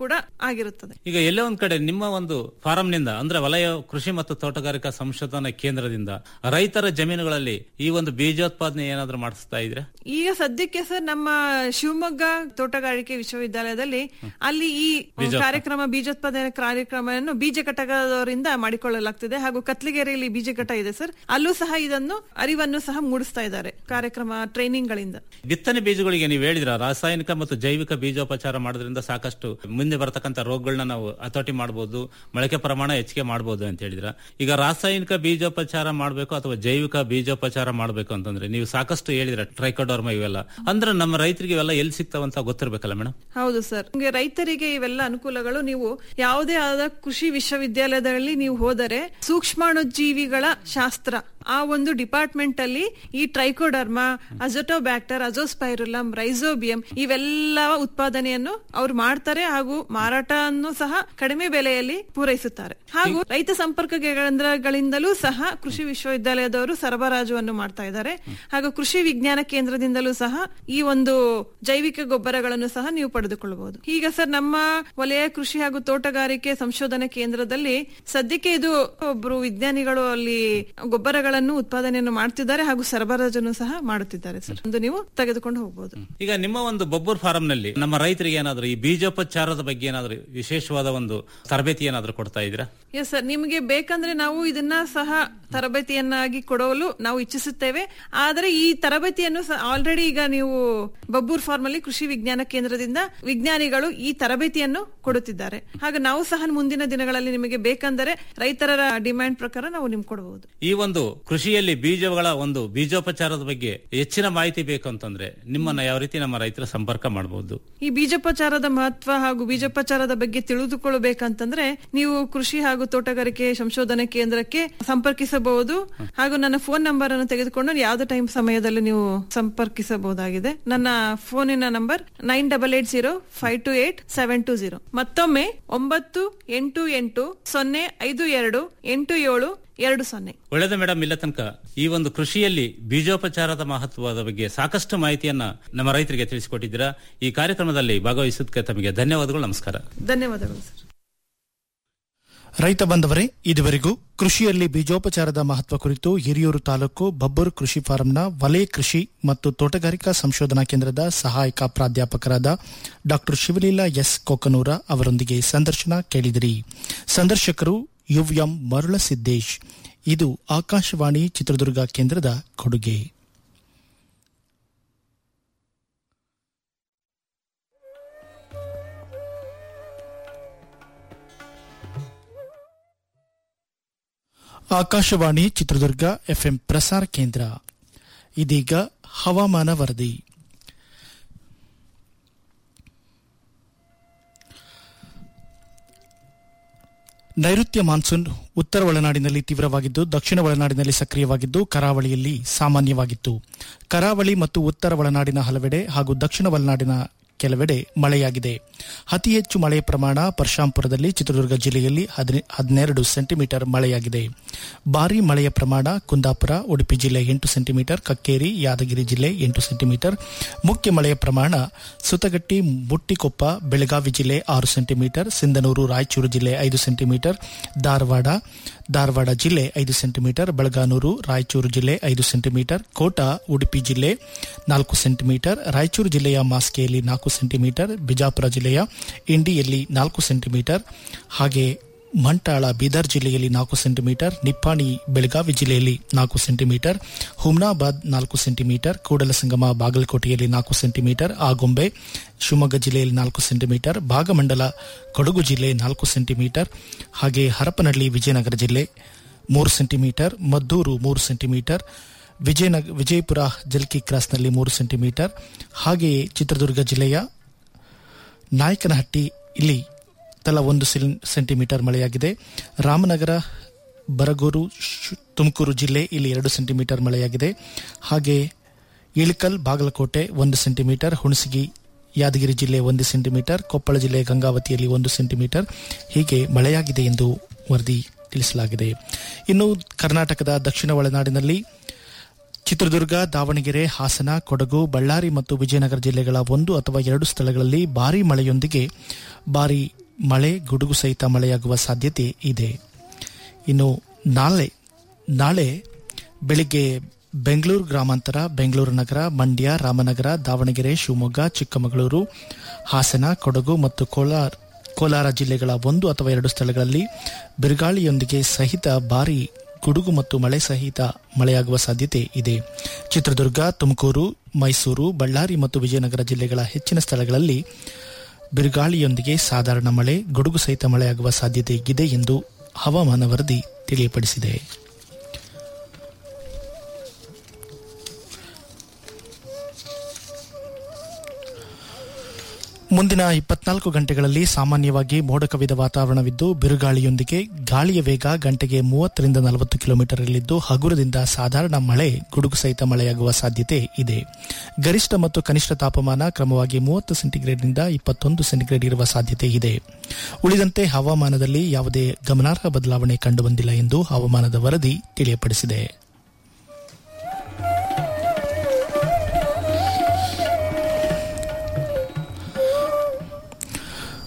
ಕೂಡ ಆಗಿರುತ್ತದೆ ಈಗ ಎಲ್ಲೋ ಒಂದ್ ಕಡೆ ನಿಮ್ಮ ಒಂದು ಫಾರಂನಿಂದ ಅಂದ್ರೆ ವಲಯ ಕೃಷಿ ಮತ್ತು ತೋಟಗಾರಿಕಾ ಸಂಶೋಧನಾ ಕೇಂದ್ರದಿಂದ ರೈತರ ಜಮೀನುಗಳಲ್ಲಿ ಈ ಒಂದು ಬೀಜೋತ್ಪಾದನೆ ಏನಾದ್ರೂ ಮಾಡಿಸ್ತಾ ಇದ್ರೆ ಈಗ ಸದ್ಯಕ್ಕೆ ಸರ್ ನಮ್ಮ ಶಿವಮೊಗ್ಗ ತೋಟಗಾರಿಕೆ ವಿಶ್ವವಿದ್ಯಾಲಯದಲ್ಲಿ ಅಲ್ಲಿ ಈ ಬೀಜೋತ್ಪಾದನೆ. ಕಾರ್ಯಕ್ರಮ ಬೀಜೋತ್ಪಾದನೆ ಕಾರ್ಯಕ್ರಮವನ್ನು ಬೀಜ ಘಟಕದವರಿಂದ ಮಾಡಿಕೊಳ್ಳಲಾಗ್ತಿದೆ ಹಾಗೂ ಕತ್ಲಿಗೆರೆಯಲ್ಲಿ ಬೀಜ ಘಟ ಇದೆ ಸರ್ ಅಲ್ಲೂ ಸಹ ಇದನ್ನು ಅರಿವನ್ನು ಸಹ ಮೂಡಿಸ್ತಾ ಇದ್ದಾರೆ ಕಾರ್ಯಕ್ರಮ ಟ್ರೈನಿಂಗ್ ಗಳಿಂದ ಬಿತ್ತನೆ ಬೀಜಗಳಿಗೆ ನೀವು ಹೇಳಿದ್ರ ರಾಸಾಯನಿಕ ಮತ್ತು ಜೈವಿಕ ಬೀಜೋಪಚಾರ ಮಾಡೋದ್ರಿಂದ ಸಾಕಷ್ಟು ಮುಂದೆ ಬರತಕ್ಕಂತ ರೋಗಗಳನ್ನ ನಾವು ಹತೋಟಿ ಮಾಡಬಹುದು ಮೊಳಕೆ ಪ್ರಮಾಣ ಹೆಚ್ಚಿಗೆ ಮಾಡಬಹುದು ಅಂತ ಹೇಳಿದ್ರ ಈಗ ರಾಸಾಯನಿಕ ಬೀಜೋಪಚಾರ ಮಾಡಬೇಕು ಅಥವಾ ಜೈವಿಕ ಬೀಜೋಪಚಾರ ಮಾಡಬೇಕು ಅಂತಂದ್ರೆ ನೀವು ಸಾಕಷ್ಟು ಹೇಳಿದ್ರ ಟ್ರೈಕೋಡರ್ಮ ಇವೆಲ್ಲ ಅಂದ್ರೆ ನಮ್ಮ ರೈತರಿಗೆ ಇವೆಲ್ಲ ಎಲ್ಲಿ ಸಿಗ್ತಾವಂತ ಗೊತ್ತಿರ್ಬೇಕಲ್ಲ ಮೇಡಮ್ ಹೌದು ಸರ್ ನಿಮ್ಗೆ ರೈತರಿಗೆ ಇವೆಲ್ಲ ಅನುಕೂಲಗಳು ನೀವು ಯಾವುದೇ ಆದ ಕೃಷಿ ವಿಶ್ವವಿದ್ಯಾಲಯದಲ್ಲಿ ನೀವು ಹೋದರೆ ಸೂಕ್ಷ್ಮಾಣುಜೀವಿಗಳ ಶಾಸ್ತ್ರ ಆ ಒಂದು ಡಿಪಾರ್ಟ್ಮೆಂಟ್ ಅಲ್ಲಿ ಈ ಟ್ರೈಕೋಡರ್ಮಾ ಅಜೋಟೋಬ್ಯಾಕ್ಟರ್ ಅಜೋಸ್ಪೈರುಲಮ್ ರೈಸೋಬಿಯಂ ಇವೆಲ್ಲ ಉತ್ಪಾದನೆಯನ್ನು ಅವ್ರು ಮಾಡ್ತಾರೆ ಹಾಗೂ ಮಾರಾಟವನ್ನು ಸಹ ಕಡಿಮೆ ಬೆಲೆಯಲ್ಲಿ ಪೂರೈಸುತ್ತಾರೆ ಹಾಗೂ ರೈತ ಸಂಪರ್ಕ ಕೇಂದ್ರಗಳಿಂದಲೂ ಸಹ ಕೃಷಿ ವಿಶ್ವವಿದ್ಯಾಲಯದವರು ಸರಬರಾಜುವನ್ನು ಮಾಡ್ತಾ ಇದ್ದಾರೆ ಹಾಗೂ ಕೃಷಿ ವಿಜ್ಞಾನ ಕೇಂದ್ರದಿಂದಲೂ ಸಹ ಈ ಒಂದು ಜೈವಿಕ ಗೊಬ್ಬರಗಳನ್ನು ಸಹ ನೀವು ಪಡೆದುಕೊಳ್ಳಬಹುದು ಈಗ ಸರ್ ನಮ್ಮ ವಲಯ ಕೃಷಿ ಹಾಗೂ ತೋಟಗಾರಿಕೆ ಸಂಶೋಧನಾ ಕೇಂದ್ರದಲ್ಲಿ ಸದ್ಯಕ್ಕೆ ಇದು ಒಬ್ರು ವಿಜ್ಞಾನಿಗಳು ಅಲ್ಲಿ ಗೊಬ್ಬರಗಳನ್ನು ಉತ್ಪಾದನೆಯನ್ನು ಮಾಡ್ತಿದ್ದಾರೆ ಹಾಗೂ ಸರಬರಾಜನ್ನು ಸಹ ಮಾಡುತ್ತಿದ್ದಾರೆ ಸರ್ ಒಂದು ನೀವು ತೆಗೆದುಕೊಂಡು ಹೋಗಬಹುದು ಈಗ ನಿಮ್ಮ ಒಂದು ಬೊಬ್ಬೂರ್ ಫಾರಂ ನಲ್ಲಿ ನಮ್ಮ ರೈತರಿಗೆ ಏನಾದ್ರು ಈ ಬೀಜೋಪಚಾರದ ಬಗ್ಗೆ ಏನಾದ್ರು ವಿಶೇಷವಾದ ಒಂದು ತರಬೇತಿ ಏನಾದ್ರು ಕೊಡ್ತಾ ಇದ್ದೀರಾ ಎಸ್ ಸರ್ ನಿಮಗೆ ಬೇಕಂದ್ರೆ ನಾವು ಇದನ್ನ ಸಹ ತರಬೇತಿಯನ್ನಾಗಿ ಕೊಡಲು ನಾವು ಇಚ್ಛಿಸುತ್ತೇವೆ ಆದರೆ ಈ ತರಬೇತಿಯನ್ನು ಆಲ್ರೆಡಿ ಈಗ ನೀವು ಬಬ್ಬೂರ್ ಫಾರ್ಮ್ ಅಲ್ಲಿ ಕೃಷಿ ವಿಜ್ಞಾನ ಕೇಂದ್ರದಿಂದ ವಿಜ್ಞಾನಿಗಳು ಈ ತರಬೇತಿಯನ್ನು ಕೊಡುತ್ತಿದ್ದಾರೆ ಹಾಗೆ ನಾವು ಸಹ ಮುಂದಿನ ದಿನಗಳಲ್ಲಿ ನಿಮಗೆ ಬೇಕಂದರೆ ರೈತರ ಡಿಮ್ಯಾಂಡ್ ಪ್ರಕಾರ ನಾವು ನಿಮ್ಗೆ ಕೊಡಬಹುದು ಈ ಒಂದು ಕೃಷಿಯಲ್ಲಿ ಬೀಜಗಳ ಒಂದು ಬೀಜೋಪಚಾರದ ಬಗ್ಗೆ ಹೆಚ್ಚಿನ ಮಾಹಿತಿ ಬೇಕು ಅಂತಂದ್ರೆ ನಿಮ್ಮನ್ನ ಯಾವ ರೀತಿ ನಮ್ಮ ರೈತರ ಸಂಪರ್ಕ ಮಾಡಬಹುದು ಈ ಬೀಜೋಪಚಾರದ ಮಹತ್ವ ಹಾಗೂ ಬೀಜೋಪಚಾರದ ಬಗ್ಗೆ ತಿಳಿದುಕೊಳ್ಳಬೇಕಂತಂದ್ರೆ ನೀವು ಕೃಷಿ ಹಾಗೂ ತೋಟಗಾರಿಕೆ ಸಂಶೋಧನೆ ಕೇಂದ್ರಕ್ಕೆ ಸಂಪರ್ಕಿಸಬಹುದು ಹಾಗೂ ನನ್ನ ಫೋನ್ ನಂಬರ್ ಅನ್ನು ತೆಗೆದುಕೊಂಡು ಯಾವುದೇ ಟೈಮ್ ಸಮಯದಲ್ಲಿ ನೀವು ಸಂಪರ್ಕಿಸಬಹುದಾಗಿದೆ ನನ್ನ ಫೋನಿನ number nine double eight zero five two eight seven two zero ಮತ್ತೊಮ್ಮೆ ಒಂಬತ್ತು ಎಂಟು ಎಂಟು ಸೊನ್ನೆ ಐದು ಎರಡು ಎಂಟು ಏಳು ಎರಡು ಸೊನ್ನೆ ಒಳ್ಳೆದ ಮೇಡಮ್ ಇಲ್ಲ ತನಕ ಈ ಒಂದು ಕೃಷಿಯಲ್ಲಿ ಬೀಜೋಪಚಾರದ ಮಹತ್ವದ ಬಗ್ಗೆ ಸಾಕಷ್ಟು ಮಾಹಿತಿಯನ್ನ ನಮ್ಮ ರೈತರಿಗೆ ತಿಳಿಸಿಕೊಟ್ಟಿದ್ದೀರಾ ಈ ಕಾರ್ಯಕ್ರಮದಲ್ಲಿ ಭಾಗವಹಿಸೋದಕ್ಕೆ ತಮಗೆ ಧನ್ಯವಾದಗಳು ನಮಸ್ಕಾರ ಧನ್ಯವಾದಗಳು ಸರ್ ರೈತ ಬಂದವರೇ ಇದುವರೆಗೂ ಕೃಷಿಯಲ್ಲಿ ಬೀಜೋಪಚಾರದ ಮಹತ್ವ ಕುರಿತು ಹಿರಿಯೂರು ತಾಲೂಕು ಬಬ್ಬೂರು ಕೃಷಿ ಫಾರಂನ ವಲಯ ಕೃಷಿ ಮತ್ತು ತೋಟಗಾರಿಕಾ ಸಂಶೋಧನಾ ಕೇಂದ್ರದ ಸಹಾಯಕ ಪ್ರಾಧ್ಯಾಪಕರಾದ ಡಾ ಶಿವಲೀಲಾ ಎಸ್ ಕೊಕನೂರ ಅವರೊಂದಿಗೆ ಸಂದರ್ಶನ ಕೇಳಿದಿರಿ ಸಂದರ್ಶಕರು ಯುವ್ಯಂ ಮರುಳಸಿದ್ದೇಶ್ ಇದು ಆಕಾಶವಾಣಿ ಚಿತ್ರದುರ್ಗ ಕೇಂದ್ರದ ಕೊಡುಗೆ ಆಕಾಶವಾಣಿ ಚಿತ್ರದುರ್ಗ ಎಫ್ಎಂ ಪ್ರಸಾರ ಕೇಂದ್ರ ಇದೀಗ ಹವಾಮಾನ ವರದಿ ನೈಋತ್ಯ ಮಾನ್ಸೂನ್ ಉತ್ತರ ಒಳನಾಡಿನಲ್ಲಿ ತೀವ್ರವಾಗಿದ್ದು ದಕ್ಷಿಣ ಒಳನಾಡಿನಲ್ಲಿ ಸಕ್ರಿಯವಾಗಿದ್ದು ಕರಾವಳಿಯಲ್ಲಿ ಸಾಮಾನ್ಯವಾಗಿತ್ತು ಕರಾವಳಿ ಮತ್ತು ಉತ್ತರ ಒಳನಾಡಿನ ಹಲವೆಡೆ ಹಾಗೂ ದಕ್ಷಿಣ ಒಳನಾಡಿನ ಕೆಲವೆಡೆ ಮಳೆಯಾಗಿದೆ ಅತಿ ಹೆಚ್ಚು ಮಳೆಯ ಪ್ರಮಾಣ ಪರಶಾಂಪುರದಲ್ಲಿ ಚಿತ್ರದುರ್ಗ ಜಿಲ್ಲೆಯಲ್ಲಿ ಹದಿನೆರಡು ಸೆಂಟಿಮೀಟರ್ ಮಳೆಯಾಗಿದೆ ಭಾರೀ ಮಳೆಯ ಪ್ರಮಾಣ ಕುಂದಾಪುರ ಉಡುಪಿ ಜಿಲ್ಲೆ ಎಂಟು ಸೆಂಟಿಮೀಟರ್ ಕಕ್ಕೇರಿ ಯಾದಗಿರಿ ಜಿಲ್ಲೆ ಎಂಟು ಸೆಂಟಿಮೀಟರ್ ಮುಖ್ಯ ಮಳೆಯ ಪ್ರಮಾಣ ಸುತಗಟ್ಟಿ ಮುಟ್ಟಿಕೊಪ್ಪ ಬೆಳಗಾವಿ ಜಿಲ್ಲೆ ಆರು ಸೆಂಟಿಮೀಟರ್ ಸಿಂಧನೂರು ರಾಯಚೂರು ಜಿಲ್ಲೆ ಐದು ಸೆಂಟಿಮೀಟರ್ ಧಾರವಾಡ ಧಾರವಾಡ ಜಿಲ್ಲೆ ಐದು ಸೆಂಟಿಮೀಟರ್ ಬೆಳಗಾನೂರು ರಾಯಚೂರು ಜಿಲ್ಲೆ ಐದು ಸೆಂಟಿಮೀಟರ್ ಕೋಟ ಉಡುಪಿ ಜಿಲ್ಲೆ ನಾಲ್ಕು ಸೆಂಟಿಮೀಟರ್ ರಾಯಚೂರು ಜಿಲ್ಲೆಯ ಮಾಸ್ಕೆಯಲ್ಲಿ ನಾಲ್ಕು ಸೆಂಟಿಮೀಟರ್ ಬಿಜಾಪುರ ಜಿಲ್ಲೆಯ ಇಂಡಿಯಲ್ಲಿ ನಾಲ್ಕು ಸೆಂಟಿಮೀಟರ್ ಹಾಗೆ ಮಂಟಾಳ ಬೀದರ್ ಜಿಲ್ಲೆಯಲ್ಲಿ ನಾಲ್ಕು ಸೆಂಟಿಮೀಟರ್ ನಿಪ್ಪಾಣಿ ಬೆಳಗಾವಿ ಜಿಲ್ಲೆಯಲ್ಲಿ ನಾಲ್ಕು ಸೆಂಟಿಮೀಟರ್ ಹುಮ್ನಾಬಾದ್ ನಾಲ್ಕು ಸೆಂಟಿಮೀಟರ್ ಕೂಡಲಸಂಗಮ ಬಾಗಲಕೋಟೆಯಲ್ಲಿ ನಾಲ್ಕು ಸೆಂಟಿಮೀಟರ್ ಆಗೊಂಬೆ ಶಿವಮೊಗ್ಗ ಜಿಲ್ಲೆಯಲ್ಲಿ ನಾಲ್ಕು ಸೆಂಟಿಮೀಟರ್ ಭಾಗಮಂಡಲ ಕೊಡಗು ಜಿಲ್ಲೆ ನಾಲ್ಕು ಸೆಂಟಿಮೀಟರ್ ಹಾಗೆ ಹರಪನಹಳ್ಳಿ ವಿಜಯನಗರ ಜಿಲ್ಲೆ ಮೂರು ಸೆಂಟಿಮೀಟರ್ ಮದ್ದೂರು ಮೂರು ಸೆಂಟಿಮೀಟರ್ ವಿಜಯನಗ ವಿಜಯಪುರ ಜಲ್ಕಿ ಕ್ರಾಸ್ನಲ್ಲಿ ಮೂರು ಸೆಂಟಿಮೀಟರ್ ಹಾಗೆಯೇ ಚಿತ್ರದುರ್ಗ ಜಿಲ್ಲೆಯ ನಾಯಕನಹಟ್ಟಿ ಇಲ್ಲಿ ತಲಾ ಒಂದು ಸೆಂಟಿಮೀಟರ್ ಮಳೆಯಾಗಿದೆ ರಾಮನಗರ ಬರಗೂರು ತುಮಕೂರು ಜಿಲ್ಲೆ ಇಲ್ಲಿ ಎರಡು ಸೆಂಟಿಮೀಟರ್ ಮಳೆಯಾಗಿದೆ ಹಾಗೆ ಇಳಕಲ್ ಬಾಗಲಕೋಟೆ ಒಂದು ಸೆಂಟಿಮೀಟರ್ ಹುಣಸಗಿ ಯಾದಗಿರಿ ಜಿಲ್ಲೆ ಒಂದು ಸೆಂಟಿಮೀಟರ್ ಕೊಪ್ಪಳ ಜಿಲ್ಲೆ ಗಂಗಾವತಿಯಲ್ಲಿ ಒಂದು ಸೆಂಟಿಮೀಟರ್ ಹೀಗೆ ಮಳೆಯಾಗಿದೆ ಎಂದು ವರದಿ ತಿಳಿಸಲಾಗಿದೆ ಇನ್ನು ಕರ್ನಾಟಕದ ದಕ್ಷಿಣ ಒಳನಾಡಿನಲ್ಲಿ ಚಿತ್ರದುರ್ಗ ದಾವಣಗೆರೆ ಹಾಸನ ಕೊಡಗು ಬಳ್ಳಾರಿ ಮತ್ತು ವಿಜಯನಗರ ಜಿಲ್ಲೆಗಳ ಒಂದು ಅಥವಾ ಎರಡು ಸ್ಥಳಗಳಲ್ಲಿ ಭಾರೀ ಮಳೆಯೊಂದಿಗೆ ಭಾರೀ ಮಳೆ ಗುಡುಗು ಸಹಿತ ಮಳೆಯಾಗುವ ಸಾಧ್ಯತೆ ಇದೆ ಇನ್ನು ನಾಳೆ ನಾಳೆ ಬೆಳಿಗ್ಗೆ ಬೆಂಗಳೂರು ಗ್ರಾಮಾಂತರ ಬೆಂಗಳೂರು ನಗರ ಮಂಡ್ಯ ರಾಮನಗರ ದಾವಣಗೆರೆ ಶಿವಮೊಗ್ಗ ಚಿಕ್ಕಮಗಳೂರು ಹಾಸನ ಕೊಡಗು ಮತ್ತು ಕೋಲಾರ ಕೋಲಾರ ಜಿಲ್ಲೆಗಳ ಒಂದು ಅಥವಾ ಎರಡು ಸ್ಥಳಗಳಲ್ಲಿ ಬಿರುಗಾಳಿಯೊಂದಿಗೆ ಸಹಿತ ಭಾರಿ ಗುಡುಗು ಮತ್ತು ಮಳೆ ಸಹಿತ ಮಳೆಯಾಗುವ ಸಾಧ್ಯತೆ ಇದೆ ಚಿತ್ರದುರ್ಗ ತುಮಕೂರು ಮೈಸೂರು ಬಳ್ಳಾರಿ ಮತ್ತು ವಿಜಯನಗರ ಜಿಲ್ಲೆಗಳ ಹೆಚ್ಚಿನ ಸ್ಥಳಗಳಲ್ಲಿ ಬಿರುಗಾಳಿಯೊಂದಿಗೆ ಸಾಧಾರಣ ಮಳೆ ಗುಡುಗು ಸಹಿತ ಮಳೆಯಾಗುವ ಸಾಧ್ಯತೆ ಇದೆ ಎಂದು ಹವಾಮಾನ ವರದಿ ತಿಳಿಯಪಡಿಸಿದೆ ಮುಂದಿನ ಇಪ್ಪತ್ನಾಲ್ಕು ಗಂಟೆಗಳಲ್ಲಿ ಸಾಮಾನ್ಯವಾಗಿ ಮೋಡ ಕವಿದ ವಾತಾವರಣವಿದ್ದು ಬಿರುಗಾಳಿಯೊಂದಿಗೆ ಗಾಳಿಯ ವೇಗ ಗಂಟೆಗೆ ಮೂವತ್ತರಿಂದ ನಲವತ್ತು ಕಿಲೋಮೀಟರ್ ಇರಲಿದ್ದು ಹಗುರದಿಂದ ಸಾಧಾರಣ ಮಳೆ ಗುಡುಗು ಸಹಿತ ಮಳೆಯಾಗುವ ಸಾಧ್ಯತೆ ಇದೆ ಗರಿಷ್ಠ ಮತ್ತು ಕನಿಷ್ಠ ತಾಪಮಾನ ಕ್ರಮವಾಗಿ ಮೂವತ್ತು ಸೆಂಟಿಗ್ರೇಡ್ನಿಂದ ಇಪ್ಪತ್ತೊಂದು ಸೆಂಟಿಗ್ರೇಡ್ ಇರುವ ಸಾಧ್ಯತೆ ಇದೆ ಉಳಿದಂತೆ ಹವಾಮಾನದಲ್ಲಿ ಯಾವುದೇ ಗಮನಾರ್ಹ ಬದಲಾವಣೆ ಕಂಡುಬಂದಿಲ್ಲ ಎಂದು ಹವಾಮಾನದ ವರದಿ ತಿಳಿಯಪಡಿಸಿದೆ